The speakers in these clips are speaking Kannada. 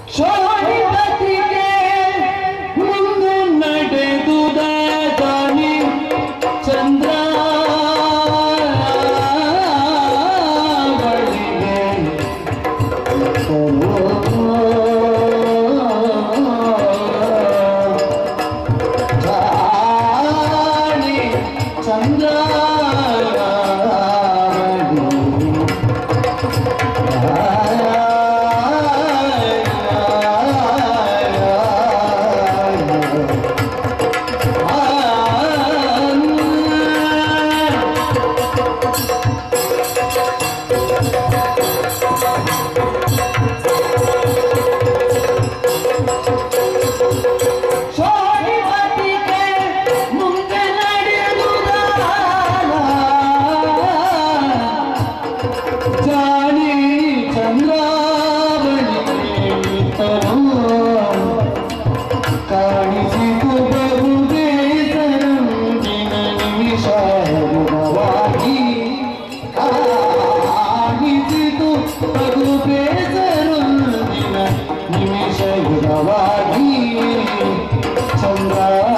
ಶೋಣಿಪತಿಗೆ ಮುಂದೆ ನಡೆದುದ ದಾನಿ ಚಂದ್ರ ಚಂದ್ರ ಶೋಣಿಪತಿಗೆ ಮುಂದೆ ನಡೆಯುವುದಾನ ಜಾಣಿ ಚಂದ್ರಾವಣಿ ಕಾಣಿಸಿತು ಬಹುದೇ ಸರಂಜಿನ ನಿಮಿಷವಾಗಿ ಕಾಣಿಸಿತು ಬಹು ಬೇಸರೊಂದಿನ ನಿಮಿಷವಾಗಿ ಚಂದ್ರ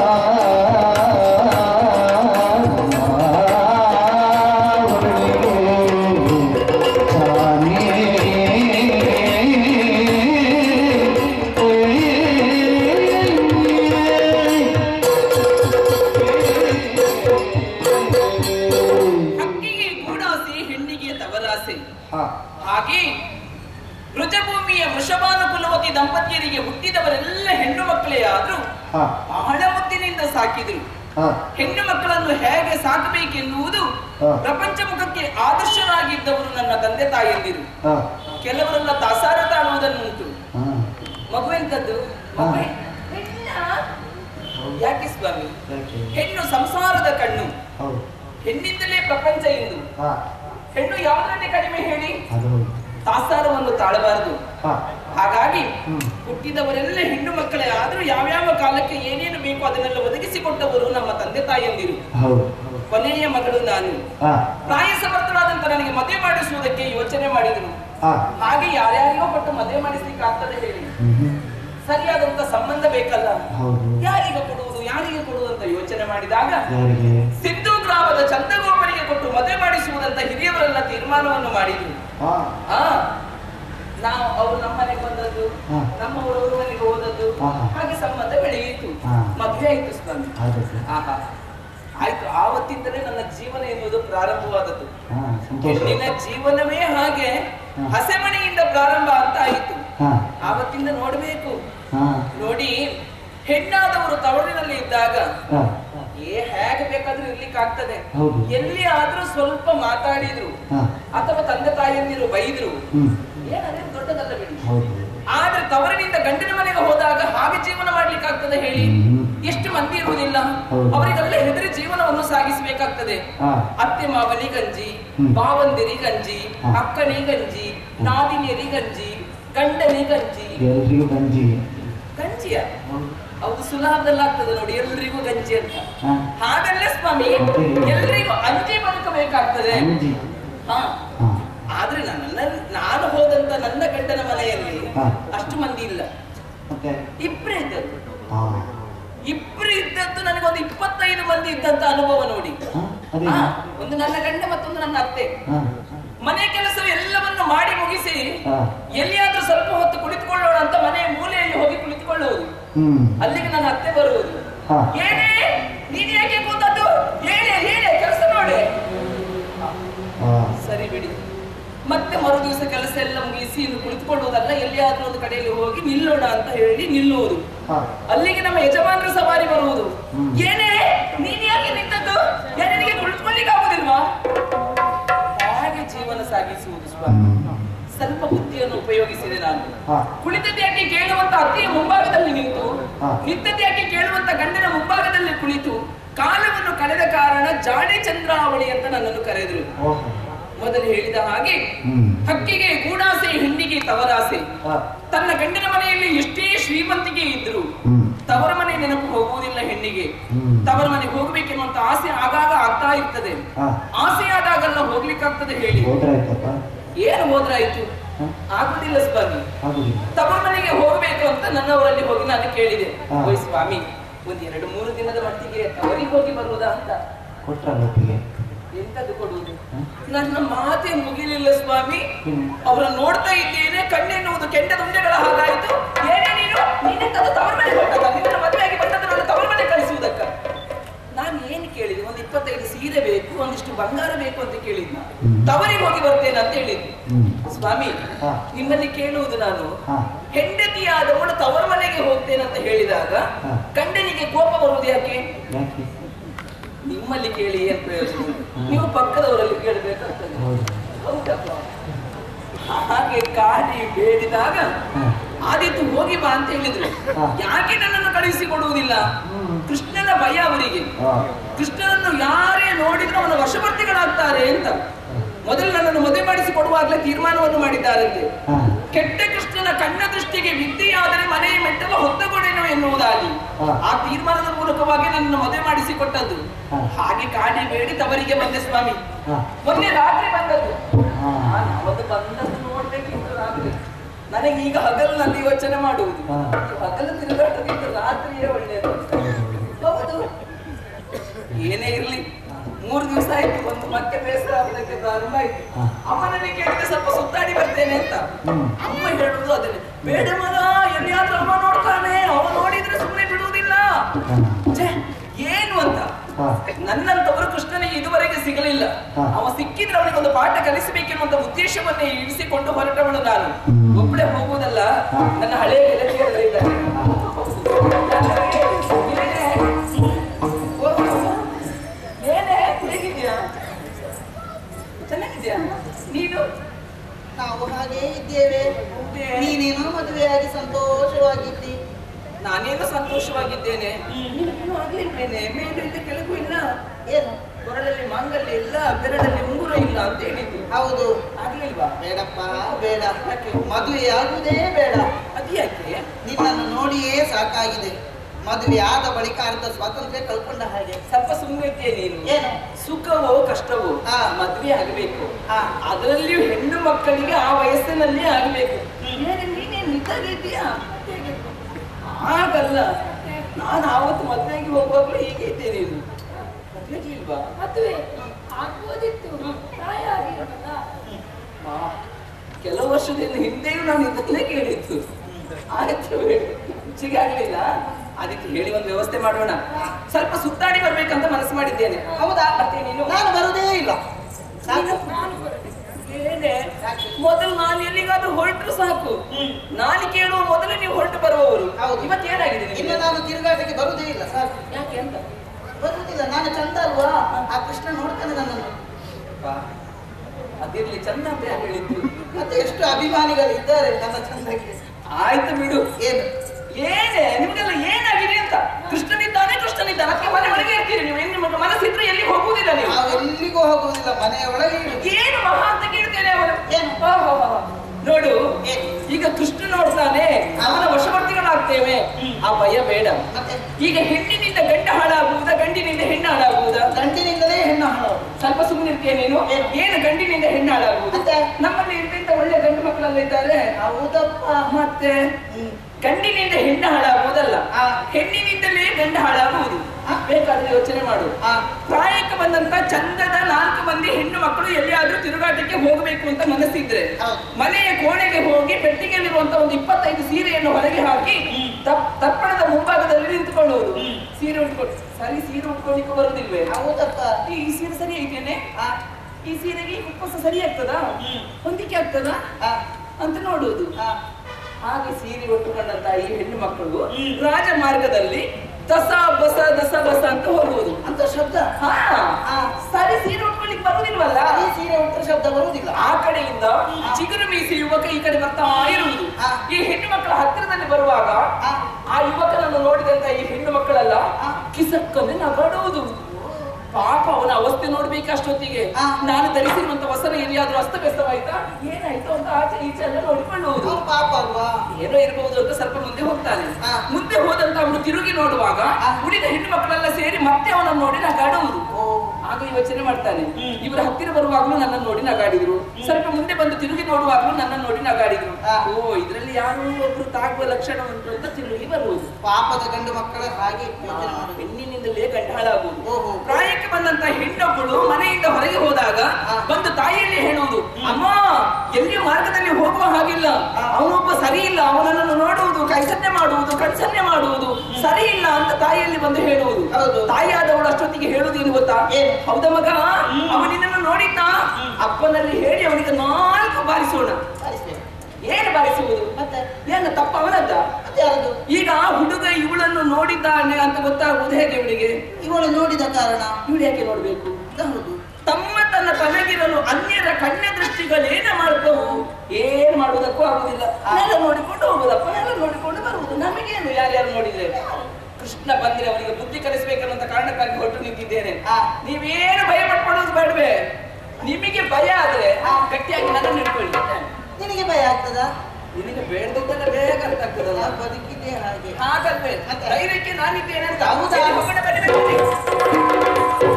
ಹಕ್ಕಿಗೆ ಗೂಡಾಸೆ ಹೆಣ್ಣಿಗೆ ತವರಾಸೆ ಹಾಗೆ ರುಜಭೂಮಿಯ ವೃಷಭಾನುಕುಲವತಿ ದಂಪತಿಯರಿಗೆ ಹುಟ್ಟಿದವರೆಲ್ಲ ಹೆಣ್ಣು ಮಕ್ಕಳೇ ಆದ್ರೂ ಬಹಳ ಮುದ್ದಿನಿಂದ ಸಾಕಿದ್ರು ಹೆಣ್ಣು ಮಕ್ಕಳನ್ನು ಹೇಗೆ ಸಾಕಬೇಕೆನ್ನುವುದು ಹಾ. ಪ್ರಪಂಚ ಮುಖಕ್ಕೆ ಆದರ್ಶರಾಗಿದ್ದವರು ನನ್ನ ತಂದೆ ತಾಯಿಯಂದಿರು ಕೆಲವರೆಲ್ಲ ತಾಸಾರ ತಾಳುವುದನ್ನುಂಟು ಮಗುವೆಂತದ್ದು ಮಗುವೆ? ಹೆಣ್ಣಾ? ಯಾಕೆ ಸ್ವಾಮಿ ಹೆಣ್ಣು ಸಂಸಾರದ ಕಣ್ಣು ಹೆಣ್ಣಿಂದಲೇ ಪ್ರಪಂಚ ಇಂದು ಹೆಣ್ಣು ಯಾವುದನ್ನೇ ಕಡಿಮೆ ಹೇಳಿ ತಾಸಾರವನ್ನು ತಾಳಬಾರದು ಹಾಗಾಗಿ ಹ್ಮ್. ಹುಟ್ಟಿದವರೆಲ್ಲ ಹೆಣ್ಣು ಮಕ್ಕಳೇ ಆದ್ರೂ ಯಾವ್ಯಾವ ಕಾಲಕ್ಕೆ ಏನೇನು ಬೇಕೋ ಅದನ್ನೆಲ್ಲ ಒದಗಿಸಿಕೊಟ್ಟವರು ನಮ್ಮ ತಂದೆ ತಾಯಿಯಂದಿರು ಕೊನೆಯ ಮಗಳು ನಾನು ಪ್ರಾಯ ಸಮರ್ಥರಾದಂತ ನನಗೆ ಮದುವೆ ಮಾಡಿಸುವುದಕ್ಕೆ ಯೋಚನೆ ಮಾಡಿದರು ಹಾಗೆ ಯಾರ್ಯಾರಿಗೋ ಕೊಟ್ಟು ಮದುವೆ ಮಾಡಿಸ್ಲಿಕ್ಕೆ ಆಗ್ತದೆ ಹೇಳಿ ಸರಿಯಾದಂತ ಸಂಬಂಧ ಬೇಕಲ್ಲ ಯಾರಿಗೆ ಕೊಡುವುದು ಯಾರಿಗೆ ಕೊಡುವುದು ಅಂತ ಯೋಚನೆ ಮಾಡಿದಾಗ ಯಾರಿಗೆ ಸಿಂಧು ಗ್ರಾಮದ ಚಂದಗೋಪರಿಗೆ ಕೊಟ್ಟು ಮದುವೆ ಮಾಡಿಸುವುದಂತ ಹಿರಿಯವರೆಲ್ಲ ತೀರ್ಮಾನವನ್ನು ಮಾಡಿದ್ರು ಆ ನಾವು ಅವರು ನಮ್ಮನೆಗೆ ಬಂದದ್ದು ಹಾ. ನಮ್ಮವರು ಅವ್ರ ಮನೆಗೆ ಹೋದದ್ದು ಹಾ, ಹಾ. ಹಾಗೆ ಸಂಬಂಧ ಬೆಳೆಯಿತು ಹಾ. ಮದುವೆ ಆಯ್ತು ಸ್ವಾಮಿ ಆಹಾ ಆಯ್ತು ಆವತ್ತಿಂದಲೇ ನನ್ನ ಜೀವನ ಎನ್ನುವುದು ಪ್ರಾರಂಭವಾದದ್ದು ಹೆಣ್ಣಿನ ಜೀವನವೇ ಹಾಗೆ ಹಾ. ಹಸೆಮಣೆಯಿಂದ ಪ್ರಾರಂಭ ಅಂತ ಆಯಿತು ಆವತ್ತಿಂದ ನೋಡ್ಬೇಕು ನೋಡಿ ಹೆಣ್ಣಾದವರು ತವರಿನಲ್ಲಿ ಇದ್ದಾಗ ಏ ಹೇಗೆ ಬೇಕಾದ್ರೂ ಇರ್ಲಿಕ್ಕೆ ಆಗ್ತದೆ ಹೌದು. ಎಲ್ಲಿ ಆದ್ರೂ ಸ್ವಲ್ಪ ಮಾತಾಡಿದ್ರು ಅಥವಾ ತಂದೆ ತಾಯಿಯಂದಿರು ಬೈದ್ರು ಏನದೇನು ದೊಡ್ಡದಲ್ಲ ಬಿಡಿ ಆದ್ರೆ ತವರಿನಿಂದ ಗಂಡಿನ ಮನೆಗೆ ಹೋದಾಗ ಹಾಗೆ ಜೀವನ ಮಾಡ್ಲಿಕ್ಕೆ ಆಗ್ತದೆ ಹೇಳಿ ಹ್ಮ್. ಎಷ್ಟು ಮಂದಿ ಇರುವುದಿಲ್ಲ ಹೌದು. ಅವರಿಗೆಲ್ಲ ಹೆದರಿ ಜೀವನವನ್ನು ಸಾಗಿಸಬೇಕಾಗ್ತದೆ ಅತ್ತೆ ಮಾವನಿ ಗಂಜಿ ಹ್ಮ್. ಬಾವಂದಿರಿ ಗಂಜಿ ಹಾ. ಅಕ್ಕನಿ ಗಂಜಿ ನಾದಿನಿಯರಿ ಗಂಜಿ ಗಂಡನಿ ಗಂಜಿ ಎಲ್ರಿಗೂ ಗಂಜಿ ಗಂಜಿಯ ಹೌದು ಸುಲಭದಲ್ಲಿ ಆಗ್ತದೆ ನೋಡಿ ಎಲ್ರಿಗೂ ಗಂಜಿ ಅಂತ ಹಾ. ಹಾಗಲ್ಲ ಸ್ವಾಮಿ ಮತ್ತೆ ಹೇಗೆ? ಎಲ್ರಿಗೂ ಅಂಜಿ ಬದುಕಬೇಕಾಗ್ತದೆ ಗಂಜಿ ಹಾ ಹಾ. ಆದ್ರೆ ನನ್ನ ನಾನು ಹೋದಂತ ನನ್ನ ಗಂಡನ ಮನೆಯಲ್ಲಿ ಹಾ. ಅಷ್ಟು ಮಂದಿ ಇಲ್ಲ ಮತ್ತೆ ಇಬ್ಬರೇ ಇದ್ದದ್ದು ಹಾ. ಇಬ್ರು ಇದ್ದದ್ದು ನನಗೊಂದು ಇಪ್ಪತ್ತೈದು ಮಂದಿ ಇದ್ದಂತ ಅನುಭವ ನೋಡಿ ಹಾ, ಅದೇ ಹಾ, ಒಂದು ನನ್ನ ಗಂಡ ಮತ್ತೊಂದು ನನ್ನ ಅತ್ತೆ ಹಾ. ಮನೆ ಕೆಲಸ ಎಲ್ಲವನ್ನು ಮಾಡಿ ಮುಗಿಸಿ ಹಾ. ಎಲ್ಲಿಯಾದ್ರೂ ಸ್ವಲ್ಪ ಹೊತ್ತು ಕುಳಿತುಕೊಳ್ಳೋಣ ಅಂತ ಮನೆ ಮೂಲೆಯಲ್ಲಿ ಹೋಗಿ ಕುಳಿತುಕೊಳ್ಳುವುದು ಹ್ಮ್ ಅಲ್ಲಿಗೆ ನನ್ನ ಅತ್ತೆ ಬರುವುದು ಹಾ. ಏನೇ ನೀನ್ ಯಾಕೆ ಕೂತದ್ದು ಹೇಳಿ ಹೇಳಿ ಕೆಲಸ ನೋಡಿ ಹಾ. ಸರಿ ಬಿಡಿ ಮತ್ತೆ ಮರು ದಿವಸ ಕೆಲಸ ಎಲ್ಲ ಮುಗಿಸಿ ಇನ್ನು ಕುಳಿತುಕೊಳ್ಳುವುದಲ್ಲ ಎಲ್ಲಿಯಾದ್ರೂ ಒಂದು ಕಡೆಯಲ್ಲಿ ಹೋಗಿ ನಿಲ್ಲೋಣ ಅಂತ ಹೇಳಿ ನಿಲ್ಲುವುದು ಹಾ. ಅಲ್ಲಿಗೆ ನಮ್ಮ ಯಜಮಾನರ ಸವಾರಿ ಬರುವುದು ಹ್ಮ್. ಏನೇ ನೀನ್ ಯಾಕೆ ನಿಂತದ್ದು ಏ, ನಿನಗೆ ಕುಳಿತುಕೊಳ್ಳಿಕ್ಕೆ ಆಗುದಿಲ್ವಾ ಹಾಗೆ ಜೀವನ ಸಾಗಿಸುವುದು ಸ್ವಾಮಿ ಹ್ಮ್. ಸ್ವಲ್ಪ ಬುದ್ಧಿಯನ್ನು ಉಪಯೋಗಿಸಿದೆ ನಾನು ಹಾ. ಕುಳಿತದ್ದು ಯಾಕೆ ಕೇಳುವಂತ ಅತ್ತೆಯ ಮುಂಭಾಗದಲ್ಲಿ ನಿಂತು ಹಾ. ನಿಂತದ್ದು ಯಾಕೆ ಕೇಳುವಂತ ಗಂಡನ ಮುಂಭಾಗದಲ್ಲಿ ಕುಳಿತು ಕಾಲವನ್ನು ಕಳೆದ ಕಾರಣ ಜಾಡಿ ಚಂದ್ರಾವಳಿ ಅಂತ ನನ್ನನ್ನು ಕರೆದ್ರು ಓಹೋ. ಮೊದಲು ಹೇಳಿದ ಹಾಗೆ ಹ್ಮ್. ಹಕ್ಕಿಗೆ ಗೂಡಾಸೆ ಹೆಣ್ಣಿಗೆ ತವರಾಸೆ ಹಾ. ತನ್ನ ಗಂಡನ ಮನೆಯಲ್ಲಿ ಎಷ್ಟೇ ಶ್ರೀಮಂತಿಗೆ ಇದ್ರು ಹ್ಮ್. ತವರ ಮನೆ ನೆನಪು ಹೋಗುವುದಿಲ್ಲ ಹೆಣ್ಣಿಗೆ ಹ್ಮ್. ತವರ ಮನೆಗೆ ಹೋಗ್ಬೇಕೆನ್ನುವಂತ ಆಸೆ ಆಗಾಗ ಆಗ್ತಾ ಇರ್ತದೆ ಹಾ. ಆಸೆ ಆದಾಗೆಲ್ಲ ಹೋಗ್ಲಿಕ್ಕಾಗ್ತದೆ ಹೇಳಿ ಹೋದ್ರಾಯ್ತಪ್ಪ ಏನು ಹೋದ್ರಾಯ್ತು ಹ? ಆಗುದಿಲ್ಲ ಸ್ವಾಮಿ ಆಗುದಿಲ್ಲ ತಮ್ಮ ಮನೆಗೆ ಹೋಗಬೇಕು ಅಂತ ನನ್ನವರಲ್ಲಿ ಹೋಗಿ ನಾನು ಕೇಳಿದೆ ಹಾ. ಓಯ್ ಸ್ವಾಮಿ ಒಂದ್ ಎರಡು ಮೂರು ದಿನದ ಮಟ್ಟಿಗೆ ಅವರಿಗೆ ಹೋಗಿ ಬರುವುದಾ ಅಂತ ಕೊಟ್ರ ಒಪ್ಪಿಗೆ ಎಂತದ್ದು ಕೊಡುವುದು ಹ? ನನ್ನ ಮಾತೆ ಮುಗಿಲಿಲ್ಲ ಸ್ವಾಮಿ ಏನು? ಅವರ ನೋಡ್ತಾ ಇದ್ದೇನೆ ಕಣ್ಣೆನ್ನುವುದು ಕೆಂಡ ದುಂಡೆಗಳ ಹಾಗಾಯಿತು ಏನೇ ನೀನು ನೀನೆಂತದ್ದು ತವರ ಮನೆ ಹೊರಟದ ನಿನ್ನ ಮದುವೆಯಾಗಿ ಬಂದದ್ದು ತವರ ಮನೆ ಕಳಿಸುವುದಕ್ಕ ನಾನು ಏನು ಕೇಳಿದೆ ಒಂದು ಇಪ್ಪತ್ತೈದು ಸೀರೆ ಬೇಕು ಒಂದಿಷ್ಟು ಬಂಗಾರ ಬೇಕು ಅಂತ ಕೇಳಿದ್ನ ಹ್ಮ್. ತವರಿಗೆ ಹೋಗಿ ಬರ್ತೇನೆ ಅಂತ ಹೇಳಿದ್ನು ಹ್ಮ್ ಸ್ವಾಮಿ ಹಾ. ನಿಮ್ಮಲ್ಲಿ ಕೇಳುವುದು ನಾನು ಹಾ. ಹೆಂಡತಿಯಾದವಳು ತವರ ಮನೆಗೆ ಹೋಗ್ತೇನೆ ಅಂತ ಹೇಳಿದಾಗ ಹಾ. ಗಂಡನಿಗೆ ಕೋಪ ಬರುವುದು ಯಾಕೆ ಯಾಕೆ ನಿಮ್ಮಲ್ಲಿ ಕೇಳಿ ಏನ್ ಪ್ರಯೋಜನ ಹ್ಮ್. ನೀವು ಪಕ್ಕದವರಲ್ಲಿ ಕೇಳಬೇಕಾಗ್ತದೆ ಹೌದು ಹೌದಪ್ಪ ಹಾಗೆ ಕಾಡಿ ಬೇಡಿದಾಗ ಹ. ಆದಿತ್ತು ಹೋಗಿ ಬಾ ಅಂತ ಹೇಳಿದ್ರು ಹಾ. ಯಾಕೆ ನನ್ನನ್ನು ಕಳುಹಿಸಿಕೊಡುವುದಿಲ್ಲ ಹ್ಮ್. ಕೃಷ್ಣನ ಭಯ ಅವರಿಗೆ ಹಾ. ಕೃಷ್ಣನನ್ನು ಯಾರೇ ನೋಡಿದ್ರು ಅವನ ವಶವರ್ತಿಗಳಾಗ್ತಾರೆ ಅಂತ ಮೊದಲು ನನ್ನನ್ನು ಮದುವೆ ಮಾಡಿಸಿ ಕೊಡುವಾಗಲೇ ತೀರ್ಮಾನವನ್ನು ಮಾಡಿದ್ದಾರಂತೆ ಹಾ. ಕೆಟ್ಟ ಕೃಷ್ಣನ ಕಣ್ಣ ದೃಷ್ಟಿಗೆ ವಿದ್ಯೆಯಾದರೆ ಮನೆಯ ಮೆಟ್ಟಲು ಹೊತ್ತಗೊಡೇನು ಎನ್ನುವುದಾಗಿ ಹಾ. ಆ ತೀರ್ಮಾನದ ಮೂಲಕವಾಗಿ ನನ್ನನ್ನು ಮದುವೆ ಮಾಡಿಸಿಕೊಟ್ಟದ್ದು ಹಾ. ಹಾಗೆ ಕಾಡಿ ಬೇಡಿ ತವರಿಗೆ ಬಂದೆ ಸ್ವಾಮಿ ಹಾ. ಮೊನ್ನೆ ರಾತ್ರಿ ಬಂದದ್ದು ಹಾ. ನಾನು ಅವತ್ತು ಬಂದದ್ದು ನೋಡ್ಬೇಕಿತ್ತು ರಾತ್ರಿ ನನಗೆ ಈಗ ಹಗಲಿನಲ್ಲಿ ಯೋಚನೆ ಮಾಡುವುದು ಹಾ. ಹಗಲು ತಿರುಗಾಟಕ್ಕಿಂತ ರಾತ್ರಿಯೇ ಒಳ್ಳೆಯದು ಹೌದು ಏನೇ ಇರ್ಲಿ ಮೂರು ದಿವಸ ಆಯ್ತು ಒಂದು ಮತ್ತೆ ಬೇಸರ ಆಗೋದಕ್ಕೆ ಪ್ರಾರಂಭ ಆಯ್ತು ಹಾ. ಅಮ್ಮನಲ್ಲಿ ಕೇಳಿದ್ರೆ ಸ್ವಲ್ಪ ಸುತ್ತಾಡಿ ಬರ್ತೇನೆ ಅಂತ ಹ್ಮ್. ಅಮ್ಮ ಹೇಳುದು ಅದನ್ನೇ ಬೇಡ ಮಗ ಎಲ್ಲಿಯಾದ್ರೂ ಅಮ್ಮ ನೋಡ್ತಾನೆ ಅವ ನೋಡಿದ್ರೆ ಸುಮ್ಮನೆ ಬಿಡುವುದಿಲ್ಲ ಹಾ. ಛೆ, ಏನು ಅಂತ ಹಾ. ನನ್ನಂತವರು ಕೃಷ್ಣನಿಗೆ ಇದುವರೆಗೆ ಸಿಗಲಿಲ್ಲ ಹಾ. ಅವ ಸಿಕ್ಕಿದ್ರೆ ಅವನಿಗೆ ಒಂದು ಪಾಠ ಕಲಿಸಬೇಕೆನ್ನುವಂತ ಉದ್ದೇಶವನ್ನೇ ಇರಿಸಿಕೊಂಡು ಹೊರಟವಳು ನಾನು ಹ್ಮ್. ಒಬ್ಬಳೆ ಹೋಗುವುದಲ್ಲ ಹಾ. ನನ್ನ ಹಳೆಯ ಗೆಳತಿಯರು ಇದ್ದಾರೆ ಏನೇ ಹೇಗಿದ್ಯಾ ಚೆನ್ನಾಗಿದ್ಯಾ ನೀನು ನಾವು ಹಾಗೇ ಇದ್ದೇವೆ ಹೌದೇ? ನೀನೇನೋ ಮದುವೆಯಾಗಿ ಸಂತೋಷವಾಗಿದ್ದಿ ನಾನೇನು ಸಂತೋಷವಾಗಿದ್ದೇನೆ ನಿನಗೇನು ಆಗ್ಲಿಲ್ವೇನೆ ಮೇಲಿಂದ ಕೆಳಗೂ ಇಲ್ಲ ಏನು ಕೊರಳಲ್ಲಿ ಮಾಂಗಲ್ಯ ಇಲ್ಲ ಬೆರಳಲ್ಲಿ ಉಂಗುರ ಇಲ್ಲ ಅಂತ ಹೇಳಿದ್ರು ಹೌದು ಆಗ್ಲಿಲ್ವಾ ಬೇಡಪ್ಪ ಬೇಡ ಯಾಕೆ? ಮದುವೆಯಾಗುವುದೇ ಬೇಡ ಅದು ಯಾಕೆ ನಿನ್ನನ್ನು ನೋಡಿಯೇ ಸಾಕಾಗಿದೆ ಮದುವೆ ಆದ ಬಳಿಕ ಅರ್ಧ ಸ್ವಾತಂತ್ರ್ಯ ಕಳ್ಕೊಂಡ ಹಾಗೆ ಸ್ವಲ್ಪ ಸುಮ್ಮನೆ ನೀನು ಏನು ಸುಖವೋ ಕಷ್ಟವೋ ಹಾ. ಮದ್ವೆ ಆಗಬೇಕು ಹಾ. ಅದರಲ್ಲಿಯೂ ಹೆಣ್ಣು ಮಕ್ಕಳಿಗೆ ಆ ವಯಸ್ಸಿನಲ್ಲಿ ಆಗಬೇಕು ನೀನೇ ನಿಂತಾಗಿದ್ದೀಯಾ ಹಾಗಲ್ಲ ನಾನು ಆವತ್ತು ಮದ್ವೆಗೆ ಹೋಗುವಾಗಲೂ ಹೀಗೆ ಇದ್ದೆ ನೀನು ಮದ್ವೆ ಆಗ್ಲಿಲ್ವಾ ಮದುವೆ ಆಗ್ಬೋದಿತ್ತು ಪ್ರಾಯ ಆಗಿರಲ್ಲ ಆ, ಕೆಲವು ವರ್ಷದಿಂದ ಹಿಂದೆಯೂ ನಾನು ಇದನ್ನೇ ಕೇಳಿದ್ದು ಆಯ್ತು ರುಚಿಗೆ ಆಗ್ಲಿಲ್ಲ ಅದಕ್ಕೆ ಹೇಳಿ ಒಂದು ವ್ಯವಸ್ಥೆ ಮಾಡೋಣ ಸ್ವಲ್ಪ ಸುತ್ತಾಡಿ ಬರ್ಬೇಕಂತ ಮನಸ್ಸು ಮಾಡಿದ್ದೇನೆ ಹೌದಾ ಮತ್ತೆ ನೀನು ನಾನು ಬರುವುದೇ ಇಲ್ಲ ಸಾಕು ನಾನು ಬರುತ್ತೇನೆ ಏನೇ ಮೊದಲು ನಾನು ಎಲ್ಲಿಗಾದ್ರೂ ಹೊರಟ್ರು ಸಾಕು ನಾನು ಕೇಳುವ ಮೊದಲು ನೀವು ಹೊರಟು ಬರುವವರು ಹೌದು. ಇವತ್ತು ಏನಾಗಿದೆ ಇನ್ನು ನಿಮಗೆ ನಾನು ತಿರುಗಾಟಕ್ಕೆ ಬರುವುದೇ ಇಲ್ಲ ಸಾಕು ಯಾಕೆ ಅಂತ ಬರುವುದಿಲ್ಲ ನಾನು ಚಂದ ಅಲ್ವಾ ಆ ಕೃಷ್ಣ ನೋಡ್ತಾನೆ ನನ್ನನ್ನು ಬಾ. ಅದಿರ್ಲಿ ಚಂದ ಅಂತ ಯಾಕೆ ಹೇಳಿದ್ದು ಮತ್ತೆ ಎಷ್ಟು ಅಭಿಮಾನಿಗಳು ಇದ್ದಾರೆ ನನ್ನ ಚಂದಕ್ಕೆ ಆಯ್ತು ಬಿಡು ಏನು ಏನೇ ನಿಮ್ಗೆಲ್ಲ ಏನಾಗಿದೆ ಅಂತ ಕೃಷ್ಣನಿದ್ದಾನೆ ಕೃಷ್ಣನಿದ್ದಾನೆ ಅದಕ್ಕೆ ಮನೆ ಒಳಗೆ ಇರ್ತೀರಿ ನೀವು ಏನು ನಿಮಗೆ ಮನಸ್ಸಿದ್ರೆ ಎಲ್ಲಿ ಹೋಗುವುದಿಲ್ಲ ನೀವು ನಾವು ಎಲ್ಲಿಗೂ ಹೋಗುವುದಿಲ್ಲ ಮನೆಯ ಒಳಗೆ ಇರುವುದು. ಏನು ಮಹಾ ಅಂತ ಕೇಳ್ತೇನೆ ಅವನು ಏನು? ಆಹಾಹಾ. ನೋಡು ಏನು? ಈಗ ಕೃಷ್ಣ ನೋಡ್ತಾನೆ ಅವನ ವಶವರ್ತಿಗಳಾಗ್ತೇವೆ ಆ ಭಯ ಬೇಡ ಮತ್ತೆ ಈಗ ಹೆಣ್ಣಿನಿಂದ ಗಂಡ ಹಾಳಾಗುವುದಾ ಗಂಡಿನಿಂದ ಹೆಣ್ಣು ಹಾಳಾಗುವುದಾ ಗಂಟಿನಿಂದಲೇ ಹೆಣ್ಣು ಹಾಳು ಸ್ವಲ್ಪ ಸುಮ್ಮನಿರ್ತೀಯ ನೀನು ಏನು? ಏನು ಗಂಡಿನಿಂದ ಹೆಣ್ಣು ಹಾಳಾಗುವುದು ಮತ್ತೆ? ನಮ್ಮಲ್ಲಿ ಇಂತಿಂತ ಒಳ್ಳೆ ಗಂಡು ಮಕ್ಕಳೆಲ್ಲ ಇದ್ದಾರೆ ಹೌದಪ್ಪ ಮತ್ತೆ ಹ್ಮ್. ಗಂಡಿನಿಂದ ಹೆಣ್ಣು ಹಾಳಾಗುವುದಲ್ಲ ಆ. ಹೆಣ್ಣಿನಿಂದಲೇ ಗಂಡ ಹಾಳಾಗುವುದು ಆ. ಬೇಕಾದ್ರೆ ಯೋಚನೆ ಮಾಡು ಆ. ಪ್ರಾಯಕ್ಕೆ ಬಂದಂತ ಚಂದದ ನಾಲ್ಕು ಮಂದಿ ಹೆಣ್ಣು ಮಕ್ಕಳು ಎಲ್ಲಿಯಾದ್ರೂ ತಿರುಗಾಟಕ್ಕೆ ಹೋಗಬೇಕು ಅಂತ ಮನಸ್ಸಿದ್ರೆ ಹೌದು. ಮನೆಯ ಕೋಣೆಗೆ ಹೋಗಿ ಪೆಟ್ಟಿಗೆಯಲ್ಲಿರುವಂತ ಒಂದು ಇಪ್ಪತ್ತೈದು ಸೀರೆಯನ್ನು ಹೊರಗೆ ಹಾಕಿ ತಪ್- ತಪ್ಪಣದ ಮುಂಭಾಗದಲ್ಲಿ ನಿಂತುಕೊಳ್ಳುವುದು ಸೀರೆ ಉಟ್ಕೊಂಡು ಸರಿ ಸೀರೆ ಉಟ್ಕೊಳ್ಳಿಕ್ಕೆ ಬರುದಿಲ್ವೇ ಹೌದಪ್ಪ ಈ ಸೀರೆ ಸರಿ ಐತೇನೆ ಆ, ಈ ಸೀರೆಗೆ ಈ ಕುಪ್ಪಸ ಸರಿ ಆಗ್ತದಾ ಹೊಂದಿಕೆ ಆಗ್ತದಾ ಆ, ಅಂತ ನೋಡುವುದು ಆ. ಹಾಗೆ ಸೀರೆ ಉಟ್ಟುಕೊಂಡಂತ ಈ ಹೆಣ್ಣು ಮಕ್ಕಳು ರಾಜಮಾರ್ಗದಲ್ಲಿ ದಸ ಬಸ ದಸ ಬಸ ಅಂತ ಹೋಗುವುದು ಅಂತ ಶಬ್ದ ಹಾ ಆ. ಸರಿ ಸೀರೆ ಉಟ್ಕೊಳ್ಳಿಕ್ಕೆ ಬರುದಿಲ್ವಲ್ಲ ಈ ಸೀರೆ ಉತ್ತರ ಶಬ್ದ ಬರುವುದಿಲ್ಲ ಆ ಕಡೆಯಿಂದ ಚಿಗುರು ಮೀಸಿ ಯುವಕ ಈ ಕಡೆ ಬರ್ತಾ ಇರುವುದು ಆ. ಈ ಹೆಣ್ಣು ಮಕ್ಕಳ ಹತ್ತಿರದಲ್ಲಿ ಬರುವಾಗ ಆ. ಆ ಯುವಕನನ್ನು ನೋಡಿದಂತ ಈ ಹೆಣ್ಣು ಮಕ್ಕಳೆಲ್ಲ ಆ. ಕಿಸಕ್ಕನೆ ನಗಾಡುವುದು ಪಾಪ ಅವನ ಅವಸ್ಥೆ ನೋಡ್ಬೇಕು ಅಷ್ಟೊತ್ತಿಗೆ ಆ. ನಾನು ಧರಿಸಿರುವಂತ ವಸನ ಎಲ್ಲಿಯಾದ್ರೂ ಅಸ್ತವ್ಯಸ್ತವಾಯ್ತಾ ಏನಾಯ್ತು ಅಂತ ಆಚೆ ಈಚೆ ಎಲ್ಲ ನೋಡಿಕೊಳ್ಳುವುದು ಅವ್ನು ಪಾಪ ಅಲ್ವಾ ಏನೋ ಇರಬಹುದು ಅಂತ ಸ್ವಲ್ಪ ಮುಂದೆ ಹೋಗ್ತಾನೆ ಆ. ಮುಂದೆ ಹೋದಂತ ಅವನು ತಿರುಗಿ ನೋಡುವಾಗ ಆ. ಉಳಿದ ಹೆಣ್ಣು ಮಕ್ಕಳೆಲ್ಲ ಸೇರಿ ಮತ್ತೆ ಅವನನ್ನು ನೋಡಿ ನಗಾಡುವುದು ಓ ಆಗ ಯೋಚನೆ ಮಾಡ್ತಾನೆ ಇವರ ಹತ್ತಿರ ಬರುವಾಗಲೂ ನನ್ನನ್ನು ನೋಡಿ ನಗಾಡಿದ್ರು ಸ್ವಲ್ಪ ಮುಂದೆ ಬಂದು ತಿರುಗಿ ನೋಡುವಾಗಲೂ ನನ್ನನ್ನು ನೋಡಿ ನಗಾಡಿದ್ರು ಆ. ಓ ಇದರಲ್ಲಿ ಯಾರೋ ಒಬ್ರು ತಾಗುವ ಲಕ್ಷಣ ಉಂಟು ಅಂತ ತಿರುಗಿ ಬರುವುದು ಪಾಪದ ಗಂಡು ಮಕ್ಕಳ ಹಾಗೆ ಯೋಚನೆ ಮಾಡುದು ಹೆಣ್ಣಿನಿಂದಲೇ ಗಂಡ ಹಾಳಾಗುವುದು ಓಹೋ. ಪ್ರಾಯಕ್ಕೆ ಬಂದಂತ ಹೆಣ್ಣೊಬ್ಬಳು ಮನೆಯಿಂದ ಹೊರಗೆ ಹೋದಾಗ ಆ. ಬಂದು ತಾಯಿಯಲ್ಲಿ ಹೇಳುವುದು ಅಮ್ಮ ಎಲ್ಲಿಯೂ ಮಾರ್ಗದಲ್ಲಿ ಹೋಗುವ ಹಾಗಿಲ್ಲ ಅವನೊಬ್ಬ ಸರಿ ಇಲ್ಲ ಅವನನ್ನು ನೋಡುವುದು ಕೈಸನ್ನೆ ಮಾಡುವುದು ಕಣ್ಸನ್ನೆ ಮಾಡುವುದು ಸರಿ ಇಲ್ಲ ಅಂತ ತಾಯಿಯಲ್ಲಿ ಬಂದು ಹೇಳುವುದು ಹೌದು. ತಾಯಿಯಾದವಳು ಅಷ್ಟೊತ್ತಿಗೆ ಹೇಳುವುದೇನು ಗೊತ್ತಾ ಏನು? ಹೌದ ಮಗ ಅವನಿನನ್ನು ನೋಡಿದ್ದ ಅಪ್ಪನಲ್ಲಿ ಹೇಳಿ ಅವನಿಗೆ ನಾಲ್ಕು ಬಾರಿಸೋಣ ಬಾರಿಸ್ಬೇಕು. ಏನು ಬಾರಿಸುವುದು ಮತ್ತೆ ಏನು ತಪ್ಪ ಅವನದ್ದ ಮತ್ತೆ ಯಾರದು ಈಗ ಆ ಹುಡುಗ ಇವಳನ್ನು ನೋಡಿದ್ದಾನೆ ಅಂತ ಗೊತ್ತಾಗುವುದು ಹೇಗೆ ಇವಳಿಗೆ ಇವಳು ನೋಡಿದ ಕಾರಣ ಇವಳು ಯಾಕೆ ನೋಡ್ಬೇಕು ಹೌದು ತಮ್ಮ ತನ್ನ ತನಗಿರಲು ಅನ್ಯರ ಕಣ್ಣ ದೃಷ್ಟಿಗಳೇನ ಮಾಡ್ತವು ಏನ್ ಮಾಡುವುದಕ್ಕೂ ಆಗುದಿಲ್ಲ ನೆಲ ನೋಡಿಕೊಂಡು ಹೋಗುದಪ್ಪ ನೆಲ ನೋಡಿಕೊಂಡು ಬರುವುದು ನಮಗೇನು ಯಾರ್ಯಾರು ನೋಡಿದ್ರೆ ಕೃಷ್ಣ ಬಂದ್ರೆ ಅವನಿಗೆ ಬುದ್ಧಿ ಕಲಿಸ್ಬೇಕನ್ನೋ ಕಾರಣಕ್ಕಾಗಿ ಹೊರಟು ನಿಂತಿದ್ದೇನೆ ಆ. ನೀವೇನು ಭಯ ಪಟ್ಕೊಳ್ಳೋದು ಬೇಡವೆ ನಿಮಗೆ ಭಯ ಆದ್ರೆ ಗಟ್ಟಿಯಾಗಿ ನನ್ನನ್ನು ಹಿಡ್ಕೊಳ್ಳಿ ನಿನಗೆ ಭಯ ಆಗ್ತದಾ ನಿನಗೆ ಬೇಡದಲ್ಲ ಬೇಗ ಅರ್ಥ ಆಗ್ತದಲ್ಲ ನಾ ಬದುಕಿದ್ದೆ ಹಾಗೆ ಹಾಗಲ್ವೇ ಮತ್ತೆ? ಧೈರ್ಯಕ್ಕೆ ನಾನಿದ್ದೇನೆ ಅಂತ ಹೌದಾ? ಎಲ್ಲಿ ಹೋಗೋಣ ಬನ್ನಿ ಬನ್ನಿ.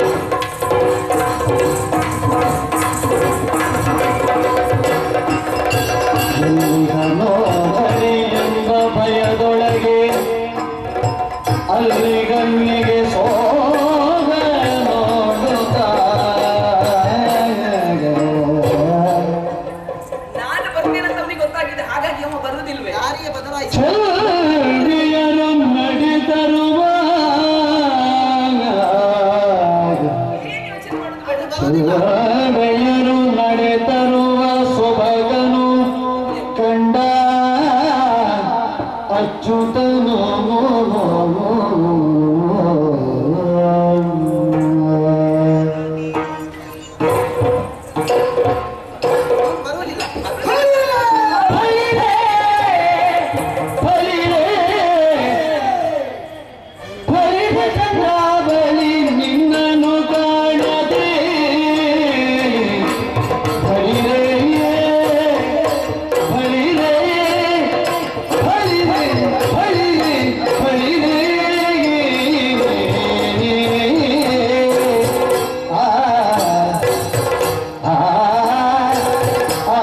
ಎಲ್ಲಿಗನೋ ಎಂಬ ಭಯದೊಳಗೆ ಅಲ್ಲಿಗಲ್ಲಿಗೆ ಸೋಗ ನೋಡುತ್ತಾ ನಾನು ಬರ್ತೇನೆ ಅಂತ ಅವನಿಗೆ ಗೊತ್ತಾಗಿದೆ ಹಾಗಾಗಿ ಅವ ಬರುವುದಿಲ್ವೇ ಯಾರಿಗೆ ಬದಲಾಯಿಸಿ ಚಲ್ರಿಯರು ನಡೆದರುವ ಏನ್ ಯೋಚನೆ ಮಾಡುದು ಬೇಡ ಚಲ್ರಿಯರು ನಡೆದರುವ ಸೊಬಗನು ಕಂಡ ಅಚ್ಯುತನು ಬರುವುದಿಲ್ಲ ಫಲಿರೆ, ಫಲಿರೆ, ಫಲಿರೆ ಚಂದ್ರಾವಳಿ ನಿನ್ನನ್ನು ಕಾಣದೆ ಫಲಿರೆ, ಫಲಿರೆ, ಫಲಿರೆ, ಫಲಿರೆ, ಫಲಿರೆ. ಆ ಆ ಆ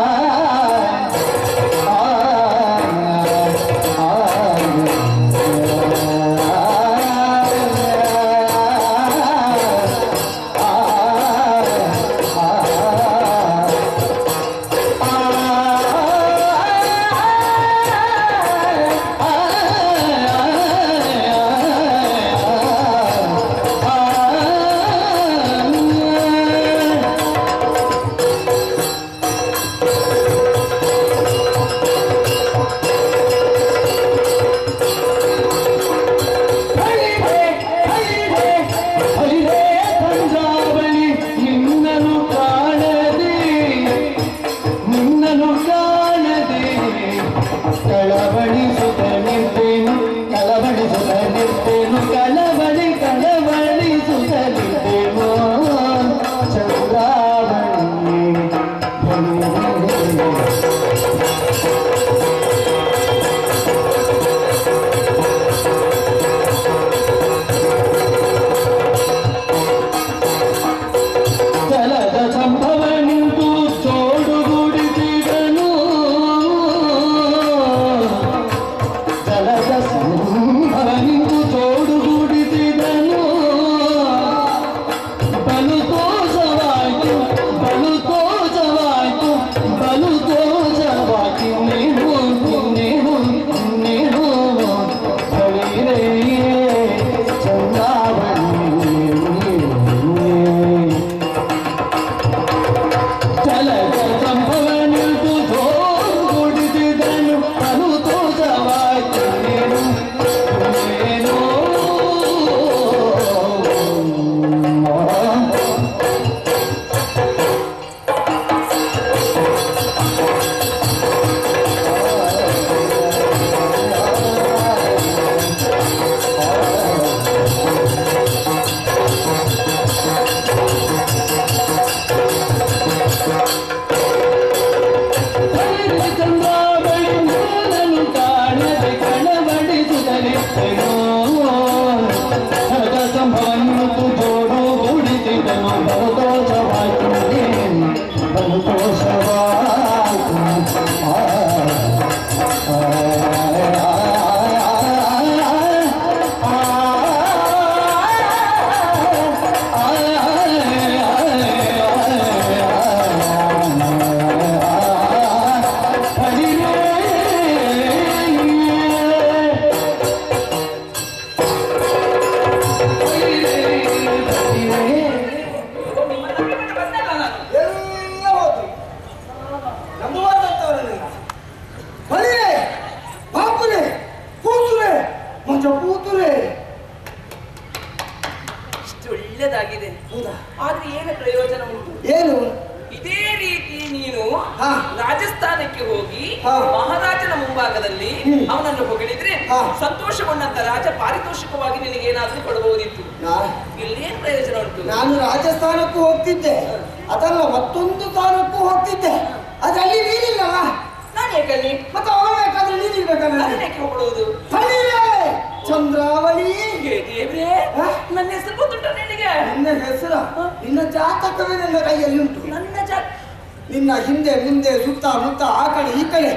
ಪಂಜಾಬಳಿ ನಿನ್ನನು ಕಾಣದೆ ನಿನ್ನನು ಕಾಣದೆ ಕಳವಳಿಸುತ್ತ ನಿರ್ತೇನು ಕಳವಳಿಸುತ್ತ ನಿರ್ತೇನು ಕಳವಳಿ ಕಳವಳಿಸುತ್ತ ನಿರ್ತೇನು ಚಂದ್ರಾವಳಿ ಜಲದ ಸಂಭವನಿಂತು ಚೋಡುಗೂಡಿಸಿದನು ಜಾಗದಲ್ಲಿ ಹ್ಮ್. ಅವನನ್ನು ಹೊಗಳಿದ್ರೆ ಹಾ. ಸಂತೋಷಗೊಂಡಂತ ರಾಜ ಪಾರಿತೋಷಿಕವಾಗಿ ನಿನಗೆ ಏನಾದ್ರೂ ಕೊಡಬಹುದಿತ್ತು ನಾ- ಇಲ್ಲಿ ಏನ್ ಪ್ರಯೋಜನ ಉಂಟು ನಾನು ರಾಜಸ್ಥಾನಕ್ಕೂ ಹೋಗ್ತಿದ್ದೆ ಅದಲ್ಲ ಮತ್ತೊಂದು ಸ್ಥಾನಕ್ಕೂ ಹೋಗ್ತಿದ್ದೆ ಆದ್ರೆ ಅಲ್ಲಿ ನೀನಿಲ್ಲಲ್ಲ ನಾನು ಯಾಕಲ್ಲಿ ಮತ್ತೆ ಹೋಗ್ಬೇಕಾದ್ರೆ ನೀನಿರ್ಬೇಕಲ್ಲ ನಾನು ಯಾಕೆ ಹೊಗಳುವುದು ಹಣಿವೆ ಚಂದ್ರಾವಳಿ ಹೇ ದೇವ್ರೇ ಹಾ? ನನ್ನ ಹೆಸರು ಗೊತ್ತುಂಟ ನಿನಗೆ ನಿನ್ನ ಹೆಸರು ನಿನ್ನ ಜಾತಕವೇ ನನ್ನ ಕೈಯಲ್ಲಿ ಉಂಟು ನನ್ನ ಜಾಗ ನಿನ್ನ ಹಿಂದೆ ಮುಂದೆ ಸುತ್ತ ಮುತ್ತ ಆ ಕಡೆ ಈ ಕಡೆ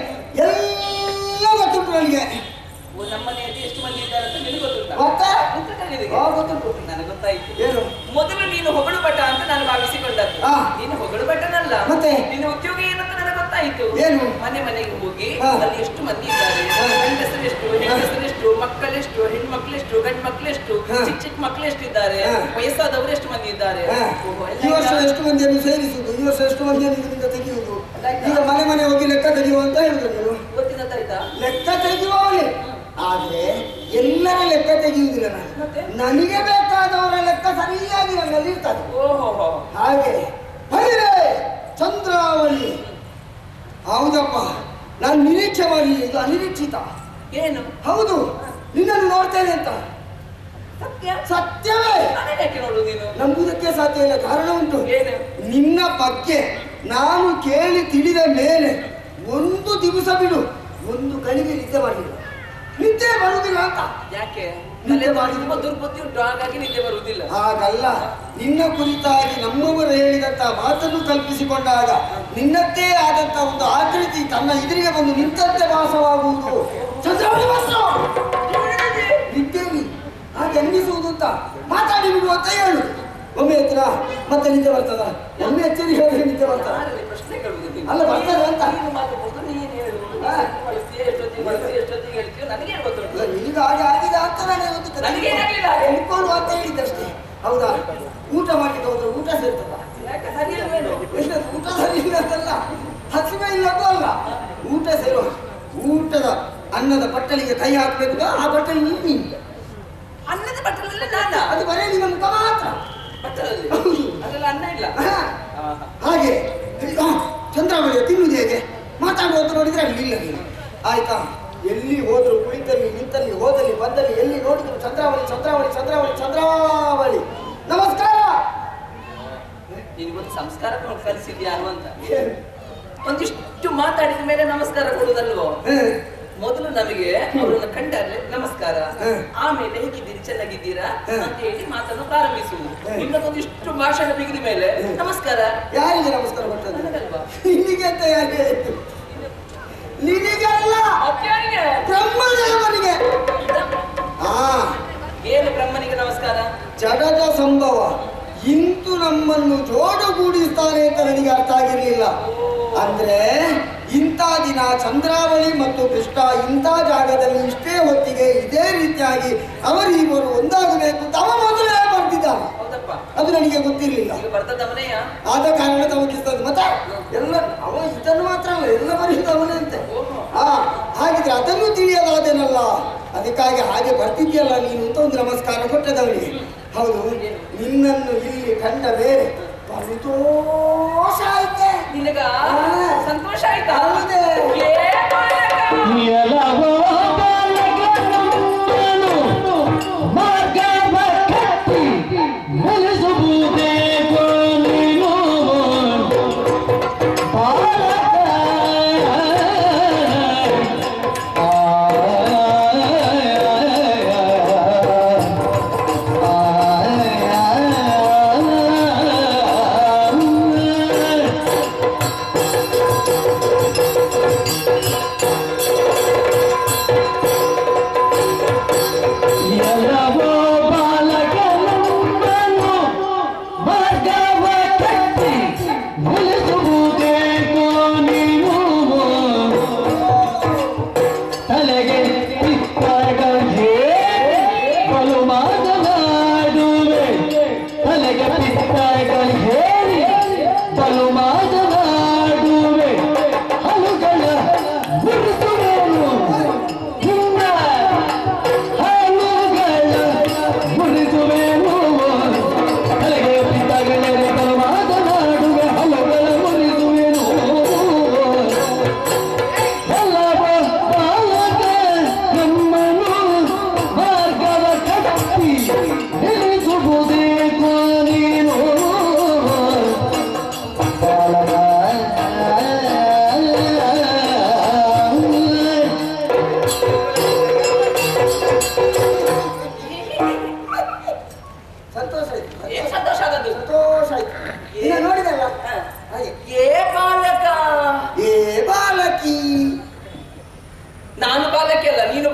ಎಲ್ಲ ಗೊತ್ತುಂಟು ನನಗೆ ಓ, ನಮ್ಮನೆಯಲ್ಲಿ ಎಷ್ಟು ಮಂದಿ ಇದ್ದಾರೆ ಅಂತ ನಿನಗೆ ಗೊತ್ತುಂಟ ಮತ್ತೆ ಗೊತ್ತುಂಟ ನಿನಗೆ ಆ, ಗೊತ್ತುಂಟು ನನಗೆ ಗೊತ್ತಾಯ್ತು ಏನು ಮೊದಲು ನೀನು ಹೊಗಳು ಭಟ ಅಂತ ನಾನು ಭಾವಿಸಿಕೊಂಡದ್ದು ಹಾ. ನೀನು ಹೊಗಳು ಭಟನಲ್ಲ ಮತ್ತೆ? ನಿನ್ನ ಉದ್ಯೋಗ ಏನಂತ ನನಗೆ ಗೊತ್ತಾಯ್ತು ಏನು? ಮನೆ ಮನೆಗೆ ಹೋಗಿ ಹಾ. ಅಲ್ಲಿ ಎಷ್ಟು ಮಂದಿ ಇದ್ದಾರೆ ಹಾ. ಗಂಡಸರೆಷ್ಟು ಹೆಂಗಸರೆಷ್ಟು ಮಕ್ಕಳೆಷ್ಟು ಹೆಣ್ಮಕ್ಳೆಷ್ಟು ಗಂಡು ಮಕ್ಕಳೆಷ್ಟು ಹಾ. ಚಿಕ್ಕ ಚಿಕ್ಕ ಮಕ್ಕಳು ಎಷ್ಟಿದ್ದಾರೆ ಹಾ. ವಯಸ್ಸಾದವರು ಎಷ್ಟು ಮಂದಿ ಇದ್ದಾರೆ ಹಾ. ಓಹೋ, ಎಲ್ಲ ಈ ವರ್ಷ ಇದ್ದಾರೆ. ಎಷ್ಟು ಮಂದಿಯನ್ನು ಸೇರಿಸುವುದು ಈ ವರ್ಷ ಎಷ್ಟು ಮಂದಿಯನ್ನು ಇದರಿಂದ ತೆಗೆಯುವುದು ಈಗ ಮನೆ ಮನೆ ಹೋಗಿ ಲೆಕ್ಕ ತೆಗೆಯುವ ಅಂತ ಹೇಳಿದ್ರು ನೀವು ಗೊತ್ತಿದ್ದಾಯ್ತಾ ಲೆಕ್ಕ ತೆಗೆಯುವವನೇ ಆದ್ರೆ ಎಲ್ಲರ ಲೆಕ್ಕ ತೆಗೆಯುವುದಿಲ್ಲ ನಾನು ಮತ್ತೆ? ನನಗೆ ಬೇಕಾದವರ ಲೆಕ್ಕ ಸರಿಯಾಗಿ ನನ್ನಲ್ಲಿ ಇರ್ತದೆ ಓಹೋ ಹಾಗೆ ಬನ್ನಿರೆ ಚಂದ್ರಾವಳಿ ಹೌದಪ್ಪ ನಾನು ನಿರೀಕ್ಷೆ ಮಾಡಲಿಲ್ಲ ಇದು ಅನಿರೀಕ್ಷಿತ ಏನು ಹೌದು ನಿನ್ನನ್ನು ನೋಡ್ತೇನೆ ಅಂತ ಸತ್ಯ ಸತ್ಯವೇ ನಾನೇ ಯಾಕೆ ನೋಡು ನೀನು ನಂಬುದಕ್ಕೆ ಸಾಧ್ಯ ಇಲ್ಲ ಕಾರಣ ಉಂಟು ಏನು ನಿನ್ನ ಬಗ್ಗೆ ನಾನು ಕೇಳಿ ತಿಳಿದ ಮೇಲೆ ಒಂದು ದಿವಸ ಬಿಡು ಒಂದು ಗಳಿಗೆ ನಿದ್ದೆ ಮಾಡಲಿಲ್ಲ ನಿದ್ದೆ ಬರುವುದಿಲ್ಲ ಅಂತ ಯಾಕೆ ನಿದ್ದೆ ತಲೆ ಮಾಡಿ- ತುಂಬಾ ದುರ್ಬುದ್ಧಿ ಉಂಟು ಹಾಗಾಗಿ ನಿದ್ದೆ ಬರುವುದಿಲ್ಲ ಹಾಗಲ್ಲ ನಿನ್ನ ಕುರಿತಾಗಿ ನಮ್ಮವರು ಹೇಳಿದಂತ ಮಾತನ್ನು ಕಲ್ಪಿಸಿಕೊಂಡಾಗ ನಿನ್ನದ್ದೇ ಆದಂತ ಒಂದು ಆಕೃತಿ ತನ್ನ ಎದುರಿಗೆ ಬಂದು ನಿಂತಂತೆ ಭಾಸವಾಗುವುದು ಚಂದ್ರವಳಿ ಮಾತ್ರ ನಿದ್ದೆಯಲ್ಲಿ ಹಾಗೆ ಅನ್ನಿಸುವುದು ಅಂತ ಮಾತಾಡಿ ಬಿಡು ಅಂತ ಹೇಳು ಒಮ್ಮೆ ಹತ್ರ ಮತ್ತೆ ನಿದ್ದೆ ಬರ್ತದ ಒಮ್ಮೆ ಎಚ್ಚರಿ ಹೇಳಿದ್ರೆ ನಿದ್ದೆ ಬರ್ತದ ಯಾರಲ್ಲಿ ಪ್ರಶ್ನೆ ಕೇಳುವುದು ನೀನು? ಅಲ್ಲ, ಬರ್ತದೆ ಅಂತ. ನೀನು ಮಾತಾಡ್ಬೋದು, ನೀನು ಹೇಳು. ಹಾ. ಬಳಸ್ತೀಯ, ಎಷ್ಟೊತ್ತಿಗೆ ಬಳಸ್ತೀಯ, ಎಷ್ಟೊತ್ತಿಗೆ ಹೇಳ್ತೀಯೋ, ನನಗೇನು ಗೊತ್ತುಂಟು? ಅಲ್ಲ, ನಿನಗೆ ಹಾಗೆ ಆಗಿದೆ ಅಂತ ನಾನು ಗೊತ್ತಿದ್ದೆ. ನನಗೇನಾಗ್ಲಿಲ್ಲ. ಹೇಳ್ಕೊಂಡು ಅಂತ ಹೇಳಿದ್ದಷ್ಟೇ ಹೌದಾ ಊಟ ಮಾಡ್ಲಿಕ್ಕೆ ಹೋದ್ರೆ ಊಟ ಸೇರ್ತದ ಯಾಕೆ ಸರಿ ಇಲ್ವೇನು? ಇಲ್ಲ, ಊಟ ಸರಿ ಇಲ್ಲ ಅಂತಲ್ಲ ಹಸಿವೆ ಇಲ್ಲದ್ದು ಅಲ್ಲ ಊಟ ಸೇರುವ ಊಟದ ಅನ್ನದ ಬಟ್ಟಲಿಗೆ ಕೈ ಹಾಕ್ಬೇಕು ಆ ಬಟ್ಟಲಿ ನೀನು ಅನ್ನದ ಬಟ್ಟಲಲ್ಲಿ ನಾನ ಅದು ಬರೀ ನಿಮ್ಮ ಮುಖ ಮಾತ್ರ ಬಟ್ಟಲಲ್ಲಿ ಹೌದು. ಅದ್ರಲ್ಲಿ ಅನ್ನ ಇಲ್ಲ ಹಾ. ಆಹಾ. ಹಾಗೆ ಆ, ಚಂದ್ರಾವಳಿಯ ತಿನ್ನುವುದು ಹೇಗೆ ಮಾತಾಡುವಂತ ನೋಡಿದ್ರೆ ಅಲ್ಲಿ ಇಲ್ಲ ನೀನು ಆಯ್ತಾ ಎಲ್ಲಿ ಹೋದ್ರು ಕುಳಿತಲ್ಲಿ ನಿಂತಲ್ಲಿ ಹೋದಲ್ಲಿ ಬಂದಲ್ಲಿ ಎಲ್ಲಿ ನೋಡಿದ್ರು ಚಂದ್ರಾವಳಿ ಚಂದ್ರಾವಳಿ ಚಂದ್ರಾವಳಿ ಚಂದ್ರಾವಳಿ ನಮಸ್ಕಾರ ನಿನಗೊಂದು ಸಂಸ್ಕಾರ ಕಲಿಸಿದ್ಯಾ ಅಂತ ಒಂದಿಷ್ಟು ಮಾತಾಡಿದ ಮೇಲೆ ನಮಸ್ಕಾರ ಕೊಡುವುದಲ್ವೋ ಹ್ಮ್. ಮೊದಲು ನಮಗೆ ಅವರನ್ನು ಕಂಡಾದ್ರೆ ನಮಸ್ಕಾರ ಹ್ಮ್. ಆಮೇಲೆ ಹೇಗಿದ್ದೀರಿ ಚೆನ್ನಾಗಿದ್ದೀರಾ ಹ್ಮ್. ಅಂತ ಹೇಳಿ ಮಾತನ್ನು ಪ್ರಾರಂಭಿಸುವುದು ಹ್ಮ್. ನಿನ್ನದೊಂದಿಷ್ಟು ಭಾಷಣ ಬಿಗಿದ ಮೇಲೆ ಹ್ಮ್. ನಮಸ್ಕಾರ ಯಾರಿಗೆ ನಮಸ್ಕಾರ ಕೊಟ್ಟದ್ದು ನನಗಲ್ವಾ ನಿನಗೆ ಅಂತ ಯಾರಿಗೆ ಹೇಳಿದ್ದು? ನಿನಗಲ್ಲ ಮತ್ಯಾರಿಗೆ? ಬ್ರಹ್ಮದೇವನಿಗೆ ಆ ಏನು ಬ್ರಹ್ಮನಿಗೆ ನಮಸ್ಕಾರ ಜಡದ ಸಂಭವ ಇಂದು ನಮ್ಮನ್ನು ಜೋಡುಗೂಡಿಸ್ತಾನೆ ಅಂತ ನನಗೆ ಅರ್ಥ ಆಗಿರ್ಲಿಲ್ಲ ಅಂದ್ರೆ ಇಂಥ ದಿನ ಚಂದ್ರಾವಳಿ ಮತ್ತು ಕೃಷ್ಣ ಇಂಥ ಜಾಗದಲ್ಲಿ ಇಷ್ಟೇ ಹೊತ್ತಿಗೆ ಇದೇ ರೀತಿಯಾಗಿ ಅವರಿಬ್ಬರು ಒಂದಾಗಬೇಕು ತವ ಮೊದಲೇ ಬರ್ತಿದ್ದಾನೆ ಹೌದಪ್ಪ ಅದು ನನಗೆ ಗೊತ್ತಿರಲಿಲ್ಲ ಈಗ ಬರ್ತದವನೆಯ ಆದ ಕಾರಣ ತಮಗಿಸ್ತದೆ ಮತ್ತೆ ಎಲ್ಲ ಅವ ಇದನ್ನು ಮಾತ್ರ ಅಲ್ಲ ಎಲ್ಲ ಬರೆಯುವುದು ಅವನೇ ಅಂತೆ ಆ ಹಾಗಿದ್ರೆ ಅದನ್ನು ತಿಳಿಯಲಾದೇನಲ್ಲ ಅದಕ್ಕಾಗಿ ಹಾಗೆ ಬರ್ತಿದ್ಯಲ್ಲ ನೀನು ಅಂತ ಒಂದು ನಮಸ್ಕಾರ ಕೊಟ್ಟದವನಿಗೆ ಹೌದು ನಿನ್ನನ್ನು ಇಲ್ಲಿ ಕಂಡ ಮೇಲೆ ಸಂತೋಷ ಆಯ್ತೆ ನಿನಗ ಹಾ. ಸಂತೋಷ ಆಯ್ತಾ ಹೌದೇ. ಏ ಬಾಲಕ. ಎಲವೋ ಬಾಲಕನನ್ನು ಮಾರ್ಗವ ಕಟ್ಟಿ ನಿಲ್ಲಿಸುವುದೇಕೋ ನೀನು ಬಾಲಕ. ಆ, ಆ, ಆ, ಆ.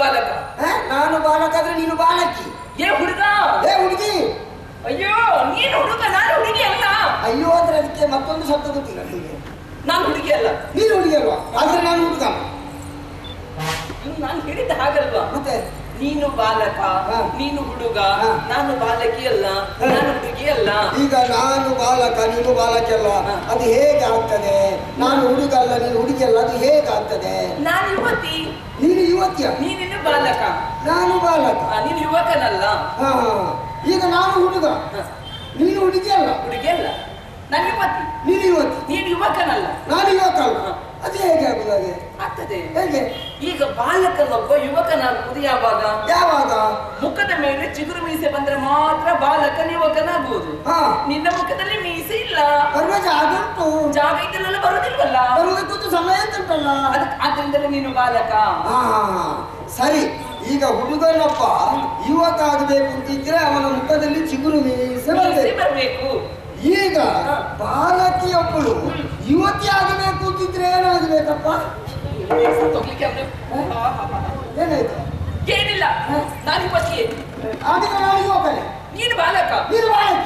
ಬಾಲಕ ಹ? ನಾನು ಬಾಲಕ ಆದ್ರೆ ನೀನು ಬಾಲಕಿ ಏ ಹುಡುಗ ಏ ಹುಡುಗಿ ಅಯ್ಯೋ ನೀನು ಹುಡುಗ ನಾನು ಹುಡುಗಿ ಅಲ್ಲ ಅಯ್ಯೋ ಅಂದ್ರೆ ಅದಕ್ಕೆ ಮತ್ತೊಂದು ಶಬ್ದ ಗೊತ್ತಿಲ್ಲ ನಿಮಗೆ ನಾನು ಹುಡುಗಿ ಅಲ್ಲ ನೀನು ಹುಡುಗಿ ಅಲ್ವಾ ಆದ್ರೆ ನಾನು ಹುಡುಗ ನಾನು ಹೇಳಿದ್ದ ಹಾಗಲ್ವಾ ಮತ್ತೆ ನೀನು ಬಾಲಕ ಹಾ. ನೀನು ಹುಡುಗ ಹಾ. ನಾನು ಬಾಲಕಿ ಅಲ್ಲ ಹಾ. ನಾನು ಹುಡುಗಿ ಅಲ್ಲ ಈಗ ನಾನು ಬಾಲಕ ನೀನು ಬಾಲಕಿ ಅಲ್ಲ ಹ. ಅದು ಹೇಗೆ ಆಗ್ತದೆ ನಾನು ಹುಡುಗ ಅಲ್ಲ ನೀನು ಹುಡುಗಿ ಅಲ್ಲ ಅದು ಹೇಗೆ ಆಗ್ತದೆ ನಾನು ಯುವತಿ ನೀನು ಯುವತಿಯ ನೀನಿನ್ನು ಬಾಲಕ ನಾನು ಬಾಲಕ ಆ, ನೀನು ಯುವಕನಲ್ಲ ಹಾ ಈಗ ನಾನು ಹುಡುಗ ಹ. ನೀನು ಹುಡುಗಿ ಅಲ್ಲ ಹುಡುಗಿ ಅಲ್ಲ ನಾನು ಯುವತಿ ನೀನು ಯುವತಿ ನೀನು ಯುವಕನಲ್ಲ ನಾನು ಯುವಕ ಅಲ್ಲ ಹ. ಅದು ಹೇಗೆ ಆಗುದು ಹಾಗೆ ಆಗ್ತದೆ ಹೇಗೆ ಈಗ ಬಾಲಕನೊಬ್ಬ ಯುವಕನಾಗುವುದು ಯಾವಾಗ ಯಾವಾಗ ಮುಖದ ಮೇಲೆ ಚಿಗುರು ಮೀಸೆ ಬಂದ್ರೆ ಮಾತ್ರ ಬಾಲಕನ ಯುವಕನಾಗುವುದು ಹಾ ನಿನ್ನ ಮುಖದಲ್ಲಿ ಮೀಸೆ ಇಲ್ಲ ಬರುವ ಜಾಗ ಉಂಟು ಜಾಗ ಇದನ್ನೆಲ್ಲ ಬರುದಿಲ್ವಲ್ಲ ಬರುವುದಕ್ಕೂ ಸಮಯ ಅಂತ ಉಂಟಲ್ಲ ಅದಕ್ಕೆ ಆದ್ರಿಂದಲೇ ನೀನು ಬಾಲಕ ಹಾ ಸರಿ ಈಗ ಹುಡುಗನಪ್ಪ ಯುವಕ ಆಗಬೇಕು ಅಂತಿದ್ರೆ ಅವನ ಮುಖದಲ್ಲಿ ಚಿಗುರು ಮೀಸೆ ಮೀಸೆ ಬರಬೇಕು ಬರ್ಬೇಕು ಈಗ ಬಾಲಕಿಯೊಬ್ಬಳು ಯುವತಿ ಆಗಬೇಕು ಅಂತಿದ್ರೆ ಏನಾಗಬೇಕಪ್ಪ ಹೋಗ್ಲಿಕ್ಕೆ ಅಂದ್ರೆ ಹಾ, ಹಾ, ಹಾ. ಏನಾಯ್ತು ಏನಿಲ್ಲ ನಾನು ಯುವತಿಯೇ ಆಗಿದ್ರೆ ನಾನು ಯುವಕನೇ ನೀನು ಬಾಲಕ ನೀನು ಬಾಲಕಿ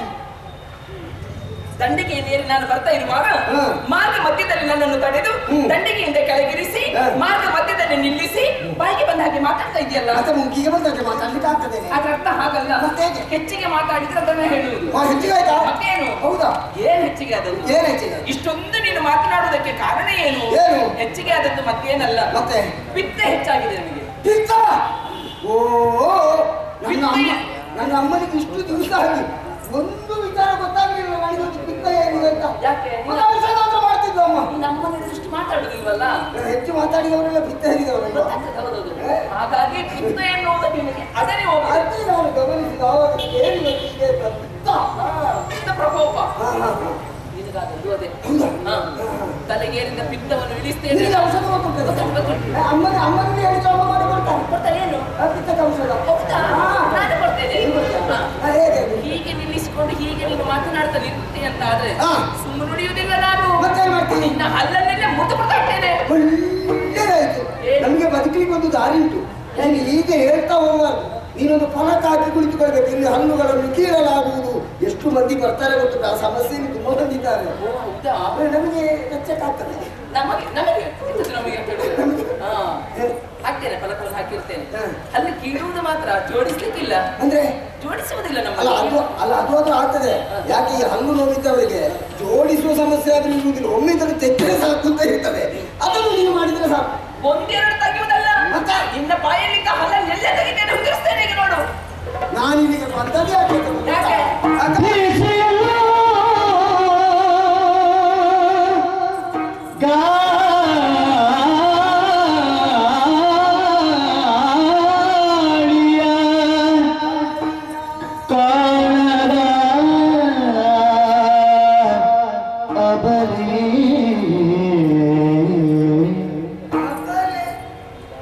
ದಂಡಿಗೆಯಲ್ಲಿ ನಾನು ಬರ್ತಾ ಇರುವಾಗ ಹ. ಮಾರ್ಗ ಮಧ್ಯದಲ್ಲಿ ನನ್ನನ್ನು ತಡೆದು ಹ್ಮ್. ದಂಡಿಗೆಯಿಂದ ಕೆಳಗಿರಿಸಿ ಹ. ಮಾರ್ಗ ಮಧ್ಯದಲ್ಲಿ ನಿಲ್ಲಿಸಿ ಬಾಯಿಗೆ ಬಂದ ಹಾಗೆ ಮಾತಾಡ್ತಾ ಇದೆಯಲ್ಲ ಮತ್ತೆ ಮುಗಿಗೆ ಬಂದಕ್ಕೆ ಮಾತಾಡ್ಲಿಕ್ಕೆ ಆಗ್ತದೆ ಅದ್ರ ಅರ್ಥ ಹಾಗಲ್ಲ ಮತ್ತೆ ಹೇಗೆ? ಹೆಚ್ಚಿಗೆ ಮಾತಾಡಿದ್ರೆ ಅದನ್ನ ಹೇಳುವುದು ಆ, ಹೆಚ್ಚಿಗೆ ಆಯ್ತಾ ಮತ್ತೇನು ಹೌದಾ ಏನ್ ಹೆಚ್ಚಿಗೆ ಆದದ್ದು ಏನ್ ಹೆಚ್ಚಿಗೆ ಇಷ್ಟೊಂದು ನೀನು ಮಾತನಾಡುವುದಕ್ಕೆ ಕಾರಣ ಏನು ಏನು? ಹೆಚ್ಚಿಗೆ ಆದದ್ದು ಮತ್ತೇನಲ್ಲ ಮತ್ತೆ ಪಿತ್ತ ಹೆಚ್ಚಾಗಿದೆ ನನಗೆ ಪಿತ್ತ ಓ ನನ್ನ ಅಮ್ಮ ನನ್ನ ಅಮ್ಮನಿಗೆ ಇಷ್ಟು ದಿವಸ ಆಗಿ ಒಂದು ವಿಚಾರ ಗೊತ್ತಾಗಲಿಲ್ಲ ನನಗೊಂದು ಪಿತ್ತ ಏನಿದೆ ಅಂತ ಯಾಕೆ ಮಗ ಔಷಧ ಅಂತ ಮಾಡ್ತಿದ್ಲು ಅಮ್ಮ ನಮ್ಮನೆ ದೃಷ್ಟಿ ಮಾತಾಡುದಿಲ್ವಲ್ಲ ಹೆಚ್ಚು ಮಾತಾಡಿದವರೆಲ್ಲ ಪಿತ್ತ ಹೇಗಿದವರಲ್ಲ ಗೊತ್ತಾಗ್ತದೆ, ಹೌದೌದು. ಹಾಗಾಗಿ ಪಿತ್ತ ಎನ್ನುವುದು ನಿನಗೆ ಅದನ್ನೇ ಹೋಗಿದೆ ಅದೇ ನಾನು ಗಮನಿಸಿದ ಆವಾಗ ಏನು ಗೊತ್ತಿದೆ ಅಂತ ಪಿತ್ತ ಹಾ, ಪಿತ್ತ ಪ್ರಕೋಪ ಹಾ, ಹಾ, ಹಾ. ನಿನಗಾದದ್ದು ಅದೇ ಹೌದಾ? ಹಾ. ಹಾ, ಹಾ. ತಲೆಗೇರಿದ ಪಿತ್ತವನ್ನು ಇಳಿಸ್ತೇನೆ ನಿನಗೆ ಔಷಧ ಗೊತ್ತುಂಟಲ್ಲ? ಗೊತ್ತುಂಟು, ಗೊತ್ತುಂಟು. ಅಮ್ಮನ ಅಮ್ಮನಿಗೆ ಹೇಳಿದ್ರೆ ಅಮ್ಮ ಮಾಡಿ ಕೊಡ್ತಾರೆ ಕೊಡ್ತಾರೆ ಏನು ಆ ಪಿತ್ತಕ್ಕೆ ಔಷಧ ಹೌದಾ ಹಾ. ನಾನು ಕೊಡ್ತೇನೆ ನೀನು ಕೊಡ್ತೀಯಾ? ಹಾ. ಹಾ, ಹೇಗೆ ಅದು? ಹೀಗೆ ನಿಲ್ಲಿಸಿಕೊಂಡು ಹೀಗೆ ನೀನು ಮಾತನಾಡ್ತಾ ನಿಂತೆ ಅಂತ ಆದ್ರೆ ಹಾ. ಸುಮ್ಮನೆ ನುಡಿಯುವುದಿಲ್ಲ ನಾನು ಮತ್ತೇನ್ ಮಾಡ್ತೀನಿ ನಿನ್ನ ಹಲ್ಲನ್ನೆಲ್ಲ ಮುಟ್ಟು ಬಿಡ್ತಾ ಇರ್ತೇನೆ ಒಳ್ಳೆದಾಯ್ತು ಏನು? ನಮಗೆ ಬದುಕಲಿಕ್ಕೆ ಒಂದು ದಾರಿ ಉಂಟು ನೀನು ಹೀಗೆ ಹೇಳ್ತಾ ಹೋಗಬಾರ್ದು ನೀನೊಂದು ಫಲಕ ಹಾಕಿ ಕುಳಿತುಕೊಳ್ಬೇಕು ಇಲ್ಲಿ ಹಣ್ಣುಗಳನ್ನು ಕೀಳಲಾಗುವುದು ಎಷ್ಟು ಮಂದಿ ಬರ್ತಾರೆ ಗೊತ್ತುಂಟು ಆ ಸಮಸ್ಯೆಯಲ್ಲಿ ತುಂಬ ಮಂದಿ ಇದ್ದಾರೆ ಓ, ಹೌದಾ ಆದ್ರೆ ನಮಗೆ ವೆಚ್ಚಕ್ಕಾಗ್ತದೆ ನಮಗೆ ನಮಗೆ ಎಂತದು ನಮಗೆ ಅಂತ ಹೇಳಿದ್ರೆ? ಹಾ ಹೇ, ಹಾಕ್ತೇನೆ ಫಲಕವನ್ನು ಹಾಕಿರ್ತೇನೆ ಹಾ. ಅಲ್ಲಿ ಕೀಳುವುದು ಮಾತ್ರ ಜೋಡಿಸ್ಲಿಕ್ಕಿಲ್ಲ ಅಂದ್ರೆ ಜೋಡಿಸುವುದಿಲ್ಲ ಅಲ್ಲ ಅದು ನಮ್ಮ ಅಲ್ಲ ಅದು ಅದು ಆಗ್ತದೆ ಯಾಕೆ ಈ ಹಲ್ಲು ನೋವಿದ್ದವರಿಗೆ ಜೋಡಿಸುವ ಸಮಸ್ಯೆ ಆದ್ರೆ ಇರುವುದಿಲ್ಲ ಒಮ್ಮೆ ಇದನ್ನು ತೆಗೆದ್ರೆ ಸಾಕು ಅಂತ ಇರ್ತದೆ ಅದನ್ನು ನೀವು ಮಾಡಿದ್ರೆ ಸಾಕು ಒಂದೆರಡು ತೆಗೆಯುವುದಲ್ಲ ಮತ್ತೆ? ನಿನ್ನ ಬಾಯಲ್ಲಿದ್ದ ಹಲ್ಲನ್ನೆಲ್ಲ ತೆಗಿತೇನೆ ಉದುರಿಸ್ತೇನೆ ಈಗ ನೋಡು ನಾನು ಇಲ್ಲಿಗೆ ಬಂದದ್ದೇ ಆಗ್ಬೇಕು ಯಾಕೆ? ಯಾಕೆ? ಗಾಳಿಯ ಕಾಣದ ಅಬರಿ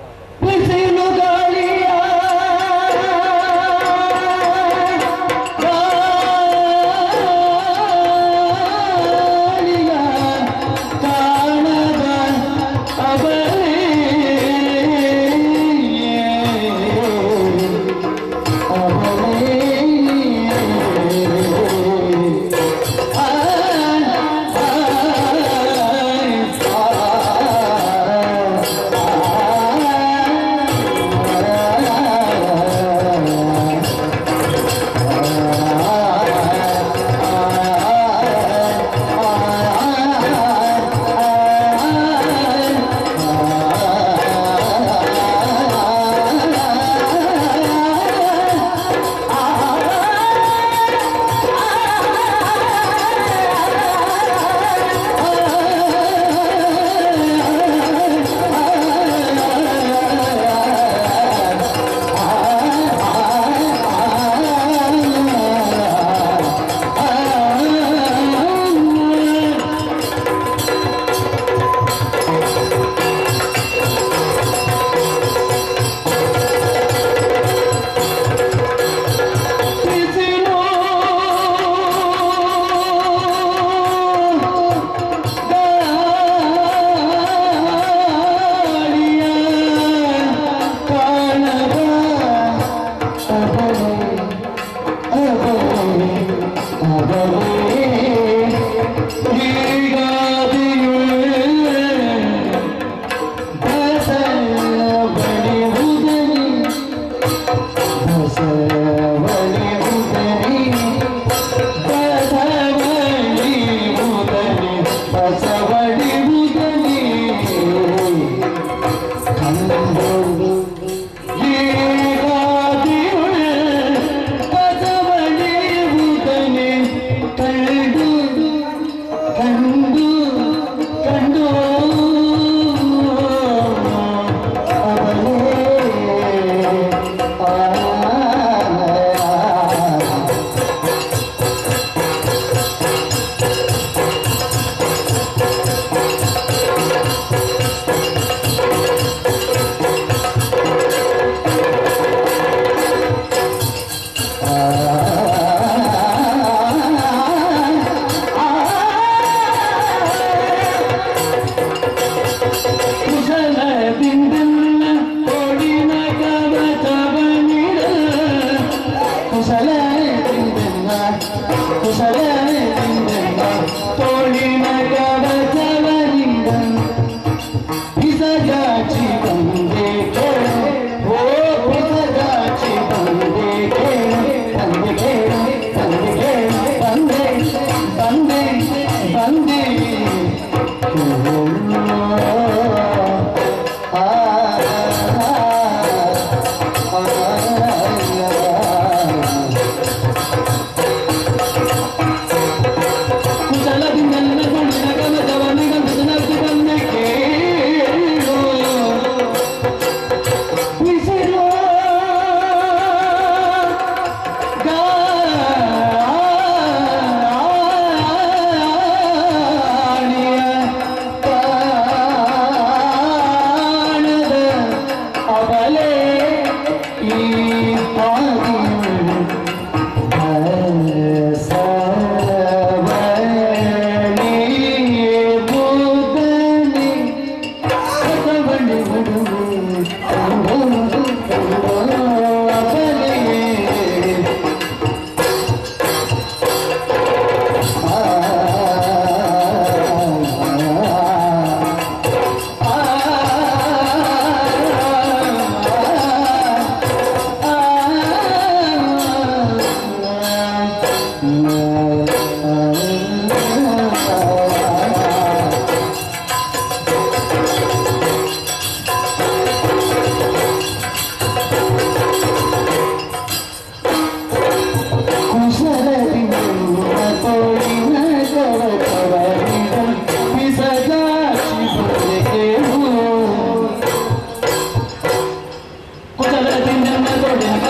ಬಿಸಿಲು ಗಾಳಿಯ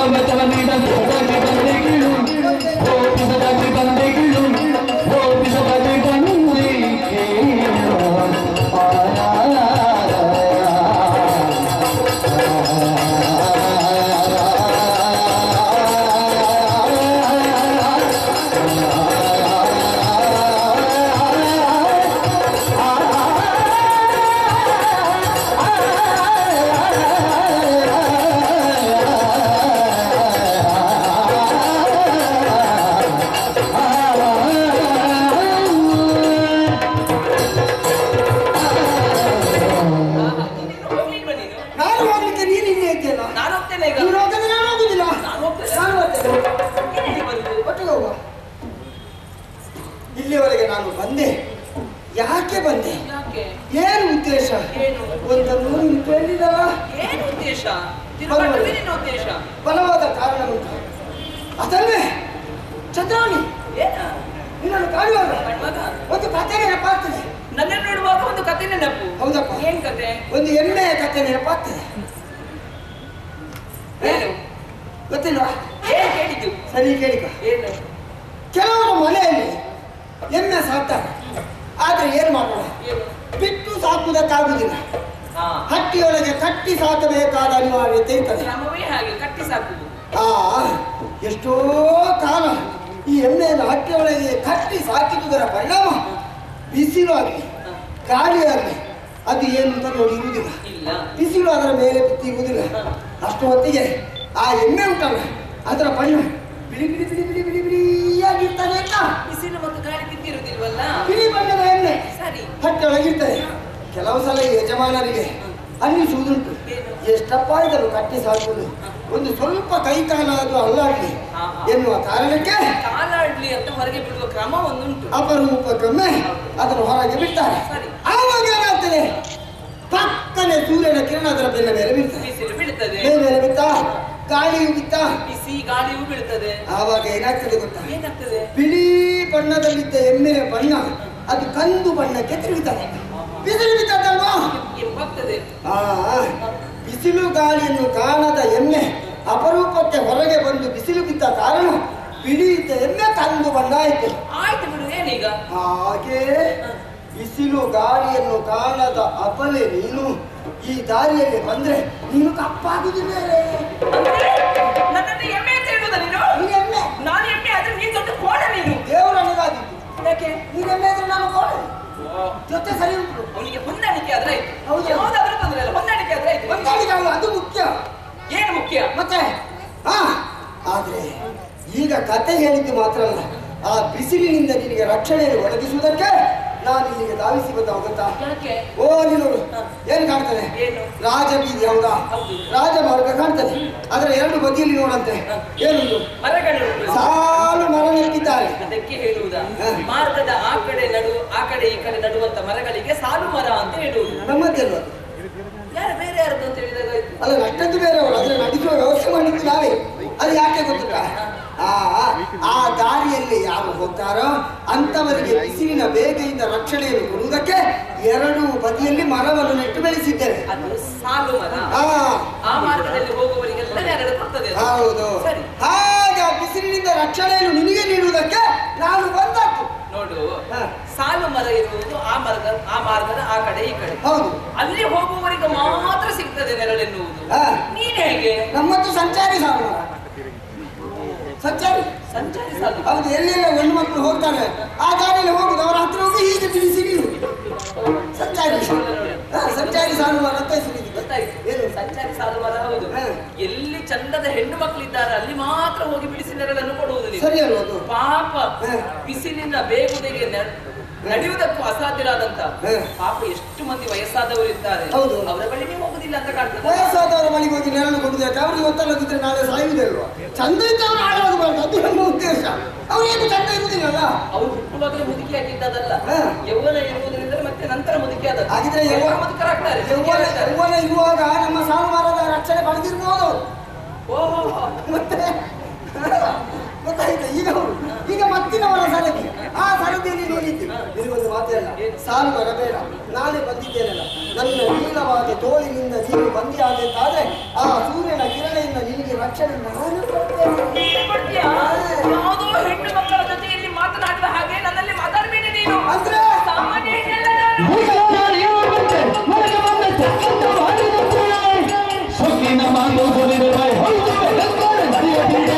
ಹೋಗ್ಲಿಲ್ವಾ ನೀನು ನಾನು ಹೋಗ್ಲಿಕ್ಕೆ ನೀನು ಇಲ್ಲಿ ಇದೆಯಲ್ಲ ನಾನು ಹೋಗ್ತೇನೆ ಈಗ ನೀನು ಹೋಗದ್ರೆ ನಾನು ಹೋಗುದಿಲ್ಲ ನಾನು ಹೋಗ್ತೇನೆ ನಾನು ಹೋಗ್ತೇನೆ ಏನಿದೆ ಬರುದು ಒಟ್ಟಿಗೆ ಹೋಗುವ ಇಲ್ಲಿವರೆಗೆ ನಾನು ಬಂದೆ ಯಾಕೆ ಬಂದೆ ಯಾಕೆ ಏನು ಉದ್ದೇಶ ಏನು ಒಂದನ್ನು ನೀನು ಕೇಳಿದಲ್ಲ ಏನು ಉದ್ದೇಶ ತಿರುಗಾಟವೇ ನಿನ್ನ ಉದ್ದೇಶ ಬಲವಾದ ಕಾರಣ ಉಂಟು ಅದನ್ನೇ ಚಂದ್ರಾವಣಿ ಏನ ನಿನ್ನನ್ನು ಕಾಣುವಾಗ ಕಣ್ಮಗ ಒಂದು ಕಥೆ ನೆನಪಾಗ್ತದೆ ನನ್ನನ್ನು ನೋಡುವಾಗ ಒಂದು ಕತೆ ನೆನಪು ಹೌದಪ್ಪ ಏನ್ ಕತೆ ಒಂದು ಎಮ್ಮೆಯ ಕಥೆ ನೆನಪಾಗ್ತದೆ ಏನು ಗೊತ್ತಿಲ್ವಾ ಏನ್ ಕೇಳಿದ್ದು ಸರಿ ಕೇಳಿಕ ಏನು ಕೆಲವರ ಮನೆಯಲ್ಲಿ ಎಮ್ಮೆ ಸಾಕ್ತಾರೆ ಆದ್ರೆ ಏನು ಮಾಡೋಣ ಏನು ಬಿಟ್ಟು ಸಾಕುವುದಕ್ಕಾಗುವುದಿಲ್ಲ ಹಾ ಹಟ್ಟಿಯೊಳಗೆ ಕಟ್ಟಿ ಸಾಕಬೇಕಾದ ಅನಿವಾರ್ಯತೆ ಇರ್ತದೆ ಕ್ರಮವೇ ಹಾಗೆ ಕಟ್ಟಿ ಸಾಕುದು ಆ ಎಷ್ಟೋ ಕಾಲ ಈ ಎಮ್ಮೆಯನ್ನು ಹಟ್ಟಿಯೊಳಗೆ ಕಟ್ಟಿ ಸಾಕಿದುದರ ಪರಿಣಾಮ ಬಿಸಿಲು ಆಗಲಿ ಗಾಳಿ ಆಗಲಿ ಅದು ಏನು ಅಂತ ನೋಡಿ ಇರುವುದಿಲ್ಲ ಇಲ್ಲ ಬಿಸಿಲು ಅದರ ಮೇಲೆ ಬಿತ್ತಿರುವುದಿಲ್ಲ ಅಷ್ಟು ಹೊತ್ತಿಗೆ ಆ ಎಮ್ಮೆ ಉಂಟಲ್ಲ ಅದರ ಬಣ್ಣ ಬಿಳಿ ಬಿಳಿ ಬಿಳಿ ಬಿಳಿ ಬಿಳಿ ಬಿಳಿಯಾಗಿರ್ತದೆ ಅಂತ ಬಿಸಿಲು ಮತ್ತು ಗಾಳಿ ಬಿದ್ದಿರುವುದಿಲ್ವಲ್ಲ ಬಿಳಿ ಬಣ್ಣದ ಎಮ್ಮೆ ಸರಿ ಹಟ್ಟಿಯೊಳಗಿರ್ತದೆ ಕೆಲವು ಸಲ ಈ ಯಜಮಾನರಿಗೆ ಅನ್ನಿಸುವುದುಂಟು ಏನು? ಎಷ್ಟಪ್ಪ ಇದನ್ನು ಕಟ್ಟಿ ಸಾಕುವುದು ಒಂದು ಸ್ವಲ್ಪ ಕೈ ಕಾಲ ಅದು ಅಲ್ಲಾಡ್ಲಿ ಹಾ, ಹಾ. ಎನ್ನುವ ಕಾರಣಕ್ಕೆ ಕಾಲಾಡ್ಲಿ ಅಂತ ಹೊರಗೆ ಬಿಡುವ ಕ್ರಮ ಒಂದುಂಟು ಅಪರೂಪಕ್ಕೊಮ್ಮೆ ಅದನ್ನು ಹೊರಗೆ ಬಿಡ್ತಾರೆ ಸರಿ. ಆವಾಗ ಏನಾಗ್ತದೆ ಪಕ್ಕನೆ ಸೂರ್ಯನ ಕಿರಣ ಅದರ ಬೆನ್ನ ಮೇಲೆ ಬೀಳ್ತದೆ ಬಿಸಿಲು ಬೀಳ್ತದೆ ಮೇಲೆ ಮೇಲೆ ಬಿತ್ತ ಗಾಳಿಯು ಬಿತ್ತ ಬಿಸಿ ಗಾಳಿಯೂ ಬೀಳ್ತದೆ ಆವಾಗ ಏನಾಗ್ತದೆ ಗೊತ್ತಾ ಏನಾಗ್ತದೆ ಬಿಳಿ ಬಣ್ಣದಲ್ಲಿದ್ದ ಎಮ್ಮೆಯ ಬಣ್ಣ ಅದು ಕಂದು ಬಣ್ಣಕ್ಕೆ ತಿರುಗುತ್ತದೆ ಬಿಸಿಲು ಬಿದ್ದದಲ್ವಾ ಎಂಬಾಗ್ತದೆ ಆ ಬಿಸಿಲು ಗಾಳಿಯನ್ನು ಕಾಣದ ಎಮ್ಮೆ ಅಪರೂಪಕ್ಕೆ ಹೊರಗೆ ಬಂದು ಬಿಸಿಲು ಬಿದ್ದ ಕಾರಣ ಬಿಳಿ ಇದ್ದ ಎಮ್ಮೆ ಕಂದು ಬಣ್ಣ ಆಯಿತು ಆಯ್ತು ಬಿಡು ಏನೀಗ ಹಾಗೆ ಬಿಸಿಲು ಗಾಳಿಯನ್ನು ಕಾಣದ ಅಪಲೆ ನೀನು ಈ ದಾರಿಯಲ್ಲಿ ಬಂದ್ರೆ ನೀನು ಕಪ್ಪಾಗುದಿಲ್ಲ ಅಂದ್ರೆ ನನ್ನನ್ನು ಎಮ್ಮೆ ಅಂತ ಹೇಳುವುದ ನೀನು ನೀನು ಎಮ್ಮೆ ನಾನು ಎಮ್ಮೆ ಆದ್ರೆ ನೀನು ದೊಡ್ಡ ಕೋಣ ನೀನು ದೇವರು ನನಗಾಗಿತ್ತು ಯಾಕೆ ನೀನು ಎಮ್ಮೆ ಅಂದ್ರೆ ನಾನು ಕೋಣೆ ಜೊತೆ ಸರಿ ಉಂಟು ಅವನಿಗೆ ಹೊಂದಾಣಿಕೆ ಆದ್ರೆ ಆಯ್ತು ಹೌದು. ಯಾವುದಾದ್ರೂ ತೊಂದರೆ ಇಲ್ಲ ಹೊಂದಾಣಿಕೆ ಆದ್ರೆ ಆಯ್ತು ಹೊಂದಾಣಿಕೆ ಆಗಲ್ಲ, ಅದು ಮುಖ್ಯ ಏನು ಮುಖ್ಯ ಮತ್ತೆ ಹಾ ಆದ್ರೆ ಈಗ ಕತೆ ಹೇಳಿದ್ದು ಮಾತ್ರ ಅಲ್ಲ ಆ ಬಿಸಿಲಿನಿಂದ ನಿನಗೆ ರಕ್ಷಣೆಯನ್ನು ಒದಗಿಸುವುದಕ್ಕೆ ನಾನು ಇಲ್ಲಿಗೆ ಧಾವಿಸಿ ಬಂದ ಗೊತ್ತಾ ಯಾಕೆ ಓ ನೀನು ಏನು ಕಾಣ್ತದೆ ಏನು ರಾಜಬೀದಿ ಹೌದಾ ಹೌದು. ರಾಜಮಾರ್ಗ ಕಾಣ್ತದೆ ಅದರ ಎರಡು ಬದಿಯಲ್ಲಿ ನೋಡಂತೆ ಏನೊಂದು ಮರಗಳು ಸಾಲು ಮರ ನೆಟ್ಟಿದ್ದಾರೆ ಅದಕ್ಕೆ ಹೇಳುವುದ ಹ. ಮಾರ್ಗದ ಆ ಕಡೆ ನಡು ಆ ಕಡೆ ಈ ಕಡೆ ನಡುವಂತ ಮರಗಳಿಗೆ ಸಾಲು ಮರ ಅಂತ ಹೇಳುವುದು ನಮ್ಮದ್ದಲ್ವ ಯಾರು ಬೇರೆ ಯಾರದು ಅಂತ ಹೇಳಿದಾಗ ಆಯ್ತು ಅಲ್ಲ ನಟ್ಟದ್ದು ಬೇರೆಯವರು ಅದನ್ನ ನಡೆಸುವ ವ್ಯವಸ್ಥೆ ಮಾಡಿದ್ದು ನಾವೇ ಅದು ಯಾಕೆ ಗೊತ್ತುಂಟಾ ಆ ಆ ದಾರಿಯಲ್ಲಿ ಯಾರು ಹೋಗ್ತಾರೋ ಅಂತವರಿಗೆ ಬಿಸಿಲಿನ ಬೇಗೆಯಿಂದ ರಕ್ಷಣೆಯನ್ನು ಕೊಡುವುದಕ್ಕೆ ಎರಡು ಬದಿಯಲ್ಲಿ ಮರವನ್ನು ನೆಟ್ಟು ಬೆಳೆಸಿದ್ದೇವೆ ಅದು ಸಾಲು ಮರ ಆ ಆ ಮಾರ್ಗದಲ್ಲಿ ಹೋಗುವವರಿಗೆಲ್ಲ ನೆರಳು ಕೊಡ್ತದೆ ಅದು. ಹೌದು ಸರಿ ಹಾಗೆ ಆ ಬಿಸಿಲಿನಿಂದ ರಕ್ಷಣೆಯನ್ನು ನಿನಗೆ ನೀಡುವುದಕ್ಕೆ ನಾನು ಬಂದದ್ದು ನೋಡು ಹ. ಸಾಲು ಮರ ಇರುವುದು ಆ ಮಾರ್ಗ ಆ ಮಾರ್ಗದ ಆ ಕಡೆ ಈ ಕಡೆ ಹೌದು ಅಲ್ಲಿ ಹೋಗುವವರಿಗೆ ಮಾತ್ರ ಸಿಗ್ತದೆ ನೆರಳೆನ್ನುವುದು ಹ. ನೀನ್ ಹೇಗೆ ನಮ್ಮದು ಸಂಚಾರಿ ಸಾಲು ಮರ ಸಂಚಾರಿ ಸಂಚಾರಿ ಸಾಲು ಹೌದು ಎಲ್ಲೆಲ್ಲ ಹೆಣ್ಣು ಮಕ್ಕಳು ಹೋಗ್ತಾರೆ ಆ ದಾರಿಯಲ್ಲಿ ಹೋಗುದು ಅವರ ಹತ್ರ ಹೋಗಿ ಹೀಗೆ ಬಿಡಿಸಿ ಬೀಳುದು ಸಂಚಾರಿ ಹಾ, ಸಂಚಾರಿ ಸಾಲು ಮರ ಅಂತ ಹೆಸರಿದೆ ಗೊತ್ತಾಯ್ತು ಏನು? ಸಂಚಾರಿ ಸಾಲು ಮರ ಹೌದು ಹ. ಎಲ್ಲಿ ಚಂದದ ಹೆಣ್ಣು ಮಕ್ಕಳಿದ್ದಾರೆ ಅಲ್ಲಿ ಮಾತ್ರ ಹೋಗಿ ಬಿಡಿಸಿ ನೆರಳನ್ನು ಕೊಡುವುದು ನೀವು ಸರಿ ಅಲ್ವಾ ಅದು ಪಾಪ ಹ. ಬಿಸಿಲಿನ ಬೇಗುದಿಗೆ ನೆ- ನಡೆಯುವುದಕ್ಕೂ ಅಸಾಧ್ಯರಾದಂತ ಹ. ಪಾಪ ಎಷ್ಟು ಮಂದಿ ವಯಸ್ಸಾದವರು ಇದ್ದಾರೆ ಹೌದು. ಅವರ ಬಳಿ ನೀವು ಹೋಗುದಿಲ್ಲ ಅಂತ ಕಾಣ್ತದೆ ವಯಸ್ಸಾದವರ ಮನೆಗೆ ಹೋಗಿ ನೆರಳು ಕೊಡುವುದಕ್ಕೆ ಅವ್ರಿಗೆ ಗೊತ್ತಲ್ಲದಿದ್ರೆ ನಾಳೆ ಸಾಯುವುದಿಲ್ವಾ ಚಂದ ಇದ್ದವರು ಹಾಳಾಗಬಾರ್ದು ಅದು ನಮ್ಮ ಉದ್ದೇಶ ಅವ್ರೇನು ಚಂದ ಇರುವುದಿಲ್ಲಲ್ಲ ಅವರು ಹುಟ್ಟುವಾಗಲೇ ಮುದುಕಿ ಆಗಿದ್ದದಲ್ಲ ಹ. ಯೌವನ ಇರುವುದರಿಂದ ಮತ್ತೆ ನಂತರ ಮುದುಕಿ ಆದ ಹಾಗಿದ್ರೆ ಯೌವ- ಮುದುಕರಾಗ್ತಾರೆ ಯೌವನ ಯೌವನ ಇರುವಾಗ ನಮ್ಮ ಸಾಲು ಮರದ ರಕ್ಷಣೆ ಪಡೆದಿರ್ಬೋದು ಓಹೋ ಮತ್ತೆ ಗೊತ್ತಾಯ್ತಾ ಈಗ ಅವರು ಈಗ ಮತ್ತಿನವರ ಸರದಿ ಆ ಸರದಿಯಲ್ಲಿ ನೀನಿದ್ದು ನಿನಗೊಂದು ಮಾತೇ ಅಲ್ಲ ಸಾಲು ಮರ ಬೇಡ ನಾನೇ ಬಂದಿದ್ದೇನಲ್ಲ ನನ್ನ ನೀಳವಾದ ತೋಳಿನಿಂದ ನೀನು ಬಂದಿಯಾದಂತಾದ್ರೆ ಆ ಸೂರ್ಯನ ಕಿರಣದಿಂದ ನಿನಗೆ ರಕ್ಷಣೆ ರಕ್ಷಣೆ ನಾನು ಕೊಡ್ತೇನೆ ನೀನೇ ಕೊಡ್ತೀಯಾ ಯಾವುದೋ ಹೆಣ್ಣು ಮಕ್ಕಳ ಜೊತೆಯಲ್ಲಿ ಮಾತನಾಡುವ ಹಾಗೆ ನನ್ನಲ್ಲಿ ಮಾತಾಡಬೇಡಿ ನೀನು ಅಂದ್ರೆ? ಸಾಮಾನ್ಯ ಹೆಣ್ಣಲ್ಲ ನಾನು ಮುಗಿಲಾಡಿಯೋ ಬಂದೆ ಒಳಗೆ ಬಂದ ಚಕ್ಕಂತ ಮಾಡಿದಂತೆ ಸೊಕ್ಕಿನ ಮಾತು ಸುರಿದ ಹೊರಗೆ ನಡೆಯದಿದೆ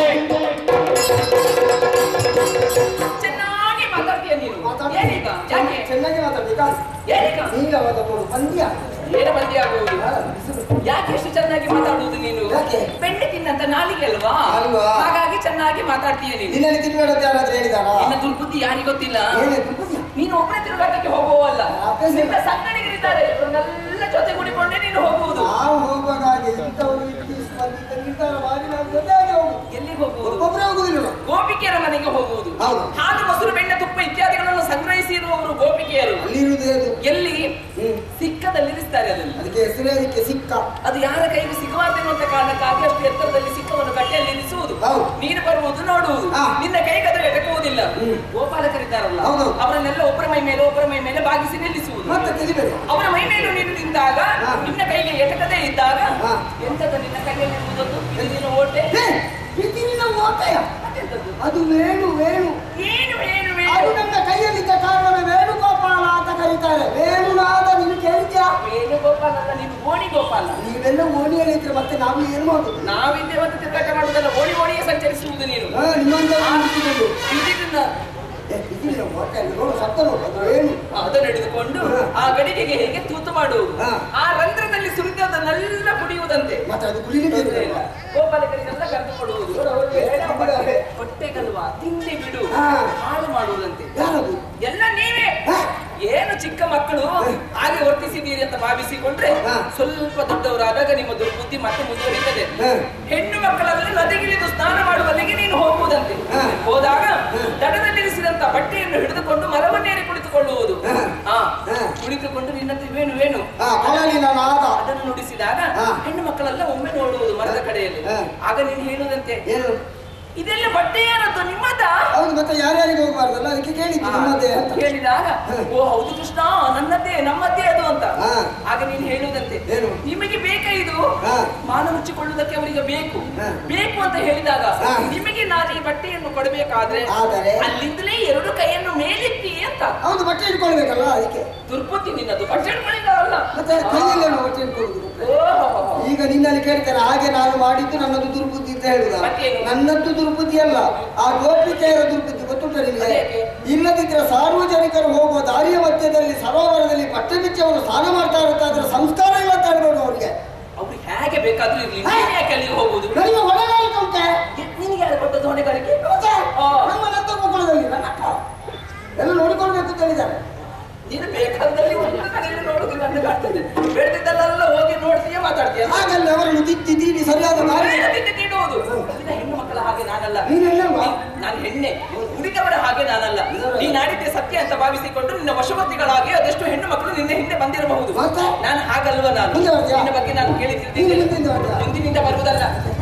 ಚೆನ್ನಾಗಿ ಮಾತಾಡ್ತೀಯ ನೀನು ಮಾತಾಡ್ತೀನಿ. ಏನೀಗ ಯಾಕೆ ಚೆನ್ನಾಗಿ ಮಾತಾಡ್ಬೇಕಾ ಏನೀಗ ಈಗ ಅವರ ಪಂದ್ಯ ಏನ ಬಂದಿ ಆಗುವುದು ಯಾಕೆ ಎಷ್ಟು ಚೆನ್ನಾಗಿ ಮಾತಾಡುವುದು ನೀನು ಯಾಕೆ? ಬೆಣ್ಣೆ ತಿನ್ನಂತ ನಾಲಿಗೆ ಅಲ್ವಾ ಅಲ್ವಾ? ಹಾಗಾಗಿ ಚೆನ್ನಾಗಿ ಮಾತಾಡ್ತೀಯ ನೀನು ನಿನ್ನಲ್ಲಿ ತಿನ್ಬೇಡ ಅಂತ ಯಾರಾದ್ರೂ ಹೇಳಿದಾರಾ ನಿನ್ನ ದುರ್ಬುದ್ಧಿ ಯಾರಿಗೂ ಗೊತ್ತಿಲ್ಲ ಏನೇ ದುರ್ಬುದ್ಧಿ? ನೀನು ಒಬ್ಬನೇ ತಿರುಗಾಟಕ್ಕೆ ಹೋಗುವಲ್ಲ ಅಭ್ಯಾಸ ಇಲ್ಲ. ನಿನ್ನ ಸಂಗಡಿಗರಿದ್ದಾರೆ ಇವರನ್ನೆಲ್ಲ ಜೊತೆಗೂಡಿಕೊಂಡೇ ನೀನು ಹೋಗುವುದು ನಾವು ಹೋಗುವಾಗ ಹಾಗೆ ಇಂಥವರು ಇಲ್ಲಿ ಸ್ಪರ್ಧಿತ ನಿರ್ಧಾರ ಮಾಡಿ ನಾವು ಜೊತೆಯಾಗಿ ಹೋಗುದು ಎಲ್ಲಿಗೆ ಹೋಗುವುದು ಒಬ್ಬೊಬ್ಬರೇ ಹೋಗುದಿಲ್ಲ ನಾವು. ಗೋಪಿಕೆಯರ ಮನೆಗೆ ಹೋಗುವುದು ಹೌದು. ಹಾಲು ಮೊಸರು ಬೆಣ್ಣೆ ತುಪ್ಪ ಇತ್ಯಾದಿಗಳನ್ನು ಸಂಗ್ರಹಿಸಿ ಇರುವವರು ಗೋಪಿಕೆಯರು ಅಲ್ಲಿರುವುದು ಅದು ಎಲ್ಲಿ ಹ್ಮ್. ಸಿಕ್ಕದಲ್ಲಿರಿಸ್ತಾರೆ ಅದನ್ನು ಅದಕ್ಕೆ ಹೆಸರೇ ಅದಕ್ಕೆ ಸಿಕ್ಕ ಅದು ಯಾರ ಕೈಗೂ ಸಿಗಬಾರ್ದೆನ್ನುವಂತ ಕಾರಣಕ್ಕಾಗಿ ಅಷ್ಟು ಎತ್ತರದಲ್ಲಿ ಸಿಕ್ಕವನ್ನು ಕಟ್ಟೆಯಲ್ಲಿ ಇರಿಸುವುದು ಹೌದು. ನೀನು ಬರುವುದು ನೋಡುವುದು ಹಾ. ನಿನ್ನ ಕೈಗೆ ಅದು ಎಟಕುವುದಿಲ್ಲ ಹ್ಮ್. ಗೋಪಾಲಕರಿದ್ದಾರಲ್ಲ ಹೌದು. ಅವರನ್ನೆಲ್ಲ ಒಬ್ಬರ ಮೈ ಮೇಲೆ ಒಬ್ಬರ ಮೈ ಮೇಲೆ ಬಾಗಿಸಿ ನಿಲ್ಲಿಸುವುದು ಮತ್ತೆ ತೆಗಿಬೇಕು ಅವರ ಮೈ ಮೇಲೂ ನೀನು ನಿಂತಾಗ ಹಾ. ನಿನ್ನ ಕೈಗೆ ಎಟಕದೇ ಇದ್ದಾಗ ಹಾ. ಎಂತದ್ದು ನಿನ್ನ ಕೈಯಲ್ಲಿ ಇರುವುದೊಂದು ಇದು ನಿನ್ನ ಓಟೆ ಹೇ, ಬಿಸಿಲಿನ ಓಟೆಯ ಮತ್ತೆಂತದ್ದು? ಅದು ವೇಣು ವೇಣು ಏನು ಏನು ಅದು ಏನು ನನ್ನ ಕೈಯಲ್ಲಿದ್ದ ಕಾರಣವೇ ವೇಣುಗೋಪಾಲ ಅಂತ ಕರೀತಾರೆ ವೇಣುನಾದ ನೀನು ಕೇಳಿದ್ಯಾ ಏನು ಗೋಪಾಲ ಅಲ್ಲ ನೀನು ಓಣಿ ಗೋಪಾಲ ನೀವೆಲ್ಲ ಓಣಿಯಲ್ಲಿ ಇದ್ರೆ ಮತ್ತೆ ನಾವು ಏನು ಮಾಡುದು ನಾವಿದ್ದೆ ಒಂದು ತಿರುಗಾಟ ಮಾಡುವುದಲ್ಲ ಓಣಿ ಓಣಿಗೆ ಸಂಚರಿಸುವುದು ನೀನು ಹಾ, ನಿಮ್ಮಂತ ನಿಂತುಕೊಂಡು. ಇದನ್ನ ಏ, ಬಿಸಿಲಿನ ಓಟೆ ಅಲ್ಲಿ ನೋಡು ಶಬ್ದ ನೋಡು ಅದು ವೇಣು ಅದನ್ನು ಹಿಡಿದುಕೊಂಡು ಹಾ. ಆ ಗಡಿಗೆಗೆ ಹೇಗೆ ತೂತು ಮಾಡುವುದು ಹಾ. ಆ ರಂಧ್ರದಲ್ಲಿ ಸುರಿದದನ್ನೆಲ್ಲ ಕುಡಿಯುವುದಂತೆ ಮತ್ತೆ ಅದು ಕುಡಿಲಿಕ್ಕೆ ತೊಂದ್ರೆ ಇಲ್ಲ. ಗೋಪಾಲಕರಿಗೆಲ್ಲ ಕರೆದು ಕೊಡುವುದು ಬೇಡ ಹೊಟ್ಟೆ- ಹೊಟ್ಟೆಗಲ್ವಾ ತಿಂಡಿ ಬಿಡು ಹಾ. ಹಾಳು ಮಾಡುವುದಂತೆ ಯಾರದು ಎಲ್ಲ ನೀವೇ ಹಾ. ಏನು ಚಿಕ್ಕ ಮಕ್ಕಳು ಹಾಗೆ ವರ್ತಿಸಿದ್ದೀರಿ ಅಂತ ಭಾವಿಸಿಕೊಂಡ್ರೆ ಹಾ. ಸ್ವಲ್ಪ ದೊಡ್ಡವರಾದಾಗ ನಿಮ್ಮ ದುರ್ಬುದ್ಧಿ ಮತ್ತೆ ಮುಂದುವರಿತದೆ ಹಾ. ಹೆಣ್ಣು ಮಕ್ಕಳಲ್ಲಿ ನದಿಗಿಳಿದು ಸ್ನಾನ ಮಾಡುವಲ್ಲಿಗೆ ನೀನು ಹೋಗುವುದಂತೆ ಹಾ. ಹೋದಾಗ ದಡದಲ್ಲಿರಿಸಿದಂತ ಬಟ್ಟೆಯನ್ನು ಹಿಡಿದುಕೊಂಡು ಮರವನ್ನೇರಿ ಕುಳಿತುಕೊಳ್ಳುವುದು ಹಾ. ಹಾ. ಹಾ. ಕುಳಿತುಕೊಂಡು ನಿನ್ನದು ವೇಣು ವೇಣು ಹಾ ಕೊಳಲಿನ ನಾದ ಅದನ್ನು ನುಡಿಸಿದಾಗ ಹಾ. ಹೆಣ್ಣು ಮಕ್ಕಳೆಲ್ಲ ಒಮ್ಮೆ ನೋಡುವುದು ಮರದ ಕಡೆಯಲ್ಲಿ ಹಾ. ಆಗ ನೀನು ಹೇಳುದಂತೆ ಏನು ಇದೆಲ್ಲ ಬಟ್ಟೆ ಯಾರದ್ದು ನಿಮ್ಮದ ಹೌದು ಮತ್ತೆ ಯಾರ್ಯಾರಿಗೆ ಹೋಗ್ಬಾರ್ದಲ್ಲ ಅದಕ್ಕೆ ಕೇಳಿದ್ದು ನಿಮ್ಮದೇ ಅಂತ ಹೇಳಿದಾಗ ಹಾ. ಓ ಹೌದು ಕೃಷ್ಣ ನನ್ನದ್ದೇ ನಮ್ಮದ್ದೇ ಅದು ಅಂತ ಹಾ. ಆಗ ನೀನು ಹೇಳುವುದಂತೆ ಏನು? ನಿಮಗೆ ಬೇಕಾ ಇದು ಹಾ. ಮಾನ ಮುಚ್ಚಿಕೊಳ್ಳುವುದಕ್ಕೆ ಅವರಿಗೆ ಬೇಕು ಹಾ. ಬೇಕು ಅಂತ ಹೇಳಿದಾಗ ಹಾ. ನಿಮಗೆ ನಾನು ಈ ಬಟ್ಟೆಯನ್ನು ಕೊಡಬೇಕಾದ್ರೆ ಆದರೆ? ಅಲ್ಲಿಂದಲೇ ಎರಡು ಕೈಯನ್ನು ಮೇಲೆತ್ತಿ ಅಂತ ಹೌದು ಬಟ್ಟೆ ಇಟ್ಕೊಳ್ಬೇಕಲ್ಲ ಅದಕ್ಕೆ ದುರ್ಬುದ್ಧಿ ನಿನ್ನದು ಬಟ್ಟೆ ಹಿಡ್ಕೊಂಡಿದ್ದಾರಲ್ಲ ಮತ್ತೆ ಕೈಯಲ್ಲೇ ಬಟ್ಟೆ ಇಟ್ಕೊಳ್ಳುದು ಓಹೋ. ಈಗ ನಿನ್ನಲ್ಲಿ ಕೇಳ್ತಾರೆ ಹಾಗೆ ನಾನು ಮಾಡಿದ್ದು ನನ್ನದು ದುರ್ಬುದ್ಧಿ ಅಂತ ಹೇಳುದ ಮತ್ತೇನು? ನನ್ನದ್ದು ದುರ್ಬುದ್ಧಿ ಅಲ್ಲ ಆ ಗೋಪಿಕೆಯರ ದುರ್ಬುದ್ಧಿ ಗೊತ್ತುಂಟ ನಿಮಗೆ ಅದೇಕೆ? ಇಲ್ಲದಿದ್ರೆ ಸಾರ್ವಜನಿಕರು ಹೋಗುವ ದಾರಿಯ ಮಧ್ಯದಲ್ಲಿ ಸರೋವರದಲ್ಲಿ ಬಟ್ಟೆ ಬಿಚ್ಚವರು ಸ್ನಾನ ಮಾಡ್ತಾ ಇರ್ತಾದ್ರೆ ಸಂಸ್ಕಾರ ಇಲ್ಲ ಅಂತ ಹೇಳ್ಬೋದು ಅವ್ರಿಗೆ ಅವ್ರಿಗೆ ಹೇಗೆ ಬೇಕಾದ್ರೂ ಇರ್ಲಿ ನೀನ್ ಯಾಕೆ ಅಲ್ಲಿಗೆ ಹೋಗುದು ನನಗೆ ಹೊಣೆಗಾರಿಕೆ ಉಂಟೆ ನಿನಗೆ ಯಾರು ಕೊಟ್ಟದ್ದು ಹೊಣೆಗಾರಿಕೆ ಮತ್ತೆ ಆ. ನಮ್ಮ ನಂತ ಮಕ್ಕಳದಲ್ಲಿ ನನ್ನ ಅಕ್ಕ ಎಲ್ಲ ನೋಡಿಕೊಳ್ಬೇಕು ಅಂತ ಹೇಳಿದ್ದಾರೆ ನೀನು ಬೇಕಾದಲ್ಲಿ ಒಂದು ಕಡೆಯಲ್ಲಿ ನೋಡುದಿಲ್ಲ ಅಂತ ಕಾಣ್ತದೆ ಬೇಡದಿದ್ದಲ್ಲೆಲ್ಲ ಹೋಗಿ ನೋಡ್ತೀಯ ಮಾತಾಡ್ತೀಯ ಹಾಗಲ್ಲಿ ಅವರನ್ನು ತಿದ್ದಿ ತೀಡಿ ಸರಿಯಾದ ದಾರಿ ಬೇಡದಿದ್ದ ತಿನ್ನುವುದು ಇಲ್ಲಿನ ಹೆಣ್ಣು ಮಕ್ಕಳ ಹಾಗೆ ನಾನಲ್ಲ ನೀನು ಹೆಣ್ಣಲ್ವಾ? ನಾನು ಹೆಣ್ಣೆ ಉಳಿದವರ ಹಾಗೆ ನಾನಲ್ಲ ನೀ ನಾಡಿದ್ದೆ ಸತ್ಯ ಅಂತ ಭಾವಿಸಿಕೊಂಡು ನಿನ್ನ ವಶವರ್ತಿಗಳಾಗಿ ಅದೆಷ್ಟು ಹೆಣ್ಣು ಮಕ್ಕಳು ನಿನ್ನ ಹಿಂದೆ ಬಂದಿರಬಹುದು ಮತ್ತೆ? ನಾನು ಹಾಗಲ್ವ ನಾನು ಮುಂದೆ ಬರ್ತೀಯಾ? ನಿನ್ನ ಬಗ್ಗೆ ನಾನು ಕೇಳಿ ತಿಳಿದಿದ್ದೇನೆ ನೀನು ಮುಂದಿಂದ ಬರ್ತೀಯಾ? ಮುಂದಿನಿಂದ ಬರುವುದಲ್ಲ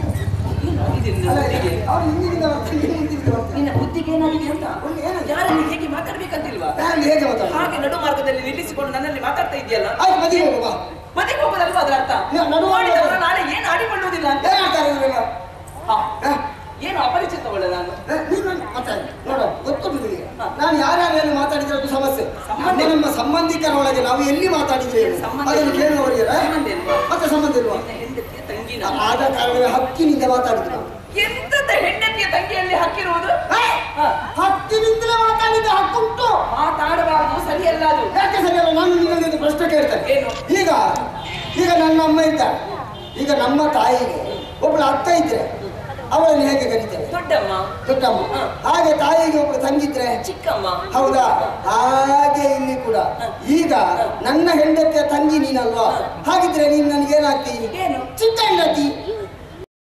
ಏನಾಗಿದೆ ನಿನ್ನ ಅಲ್ಲ, ಬುದ್ಧಿಗೆ? ಅವ್ರು ಹಿಂದಿನಿಂದ ಬರ್ತಾರೆ, ನೀನು ಮುಂದಿನಿಂದ ಬರ್ತೀಯ. ನಿನ್ನ ಬುದ್ಧಿಗೆ ಏನಾಗಿದೆ ಅಂತ ಒಂದು ಏನಾಗಿದೆ? ಯಾರಲ್ಲಿ ಹೇಗೆ ಮಾತಾಡ್ಬೇಕಂತಿಲ್ವಾ ನಾನು ಹೇಗೆ ಮಾತಾಡ್ತೀನಿ? ಹಾಗೆ ನಡು ಮಾರ್ಗದಲ್ಲಿ ನಿಲ್ಲಿಸಿಕೊಂಡು ನನ್ನಲ್ಲಿ ಮಾತಾಡ್ತಾ ಇದೆಯಲ್ಲ ಆಯ್ತು ಮದುವೆ ಹೋಗುವ ಮನೆಗೆ ಹೋಗೋದಲ್ವಾ ಅದರ ಅರ್ಥ ನೀವು ನಡು ಮಾರ್ಗದಲ್ಲಿ- ನೋಡಿದವರು ನಾಳೆ ಏನು ಆಡಿಕೊಳ್ಳುವುದಿಲ್ಲ ಅಂತ ಏನಾಗ್ತಾರೆ ಇವರೆಲ್ಲ ಹಾ. ಹ? ಏನು ಅಪರಿಚಿತವಳ ನಾನು ಹ? ನೀನು ನನ್ನ- ಮಾತಾಡಿ ನೋಡ ಗೊತ್ತುಂಟು ನಿನಗೆ ಹ. ನಾನು ಯಾರ್ಯಾರು ಮಾತಾಡಿದ್ರೆ ಅದು ಸಮಸ್ಯೆ ಸಂಬಂಧ ನಮ್ಮ ನಮ್ಮ ಸಂಬಂಧಿಕರೊಳಗೆ ನಾವು ಎಲ್ಲಿ ಮಾತಾಡಿದ್ದೇವೆ ಸಂಬಂಧ ಅದನ್ನು ಕೇಳುವವರಿಗೆ ಹ? ಸಂಬಂಧ ಇಲ್ವಾ? ಮತ್ತೆ ಸಂಬಂಧ ಇಲ್ವಾ ನಿನ್ನ ಹೆಂಡತಿಯ ತಂಗಿ ನಾನು. ಆದ ಕಾರಣವೇ ಹಕ್ಕಿನಿಂದ ಮಾತಾಡಿದ್ರು ನಾವು. ಎಂತದ ಹೆಂಡತಿಯ ತಂಗಿಯಲ್ಲಿ ಹಕ್ಕಿರುವುದು ಹ? ಹ. ಹಕ್ಕಿನಿಂದಲೇ ಮಾತಾಡಿದ ಹಕ್ಕುಂಟು ಮಾತಾಡಬಾರದು ಸರಿಯಲ್ಲ ಅದು ಯಾಕೆ ಸರಿಯಲ್ಲ ನಾನು ನಿನ್ನಲ್ಲಿ ಒಂದು ಪ್ರಶ್ನೆ ಕೇಳ್ತೇನೆ ಏನು? ಈಗ ಈಗ ನನ್ನ ಅಮ್ಮ ಇದ್ದಾಳೆ ಈಗ ನಮ್ಮ ತಾಯಿಗೆ ಒಬ್ಬಳು ಅಕ್ಕ ಇದ್ರೆ ಅವಳನ್ನು ಹೇಗೆ ಕರೀತೇವೆ ದೊಡ್ಡಮ್ಮ ದೊಡ್ಡಮ್ಮ ಹ. ಹಾಗೆ ತಾಯಿಗೆ ಒಬ್ಬಳು ತಂಗಿದ್ರೆ ಚಿಕ್ಕಮ್ಮ ಹೌದಾ ಹಾಗೆ ಇಲ್ಲಿ ಕೂಡ ಈಗ ನನ್ನ ಹೆಂಡತಿಯ ತಂಗಿ ನೀನಲ್ವಾ ಹಾಗಿದ್ರೆ ನೀನು ನನಗೇನಾಗ್ತಿ ಏನು ಚಿಕ್ಕ ಹೆಂಡತಿ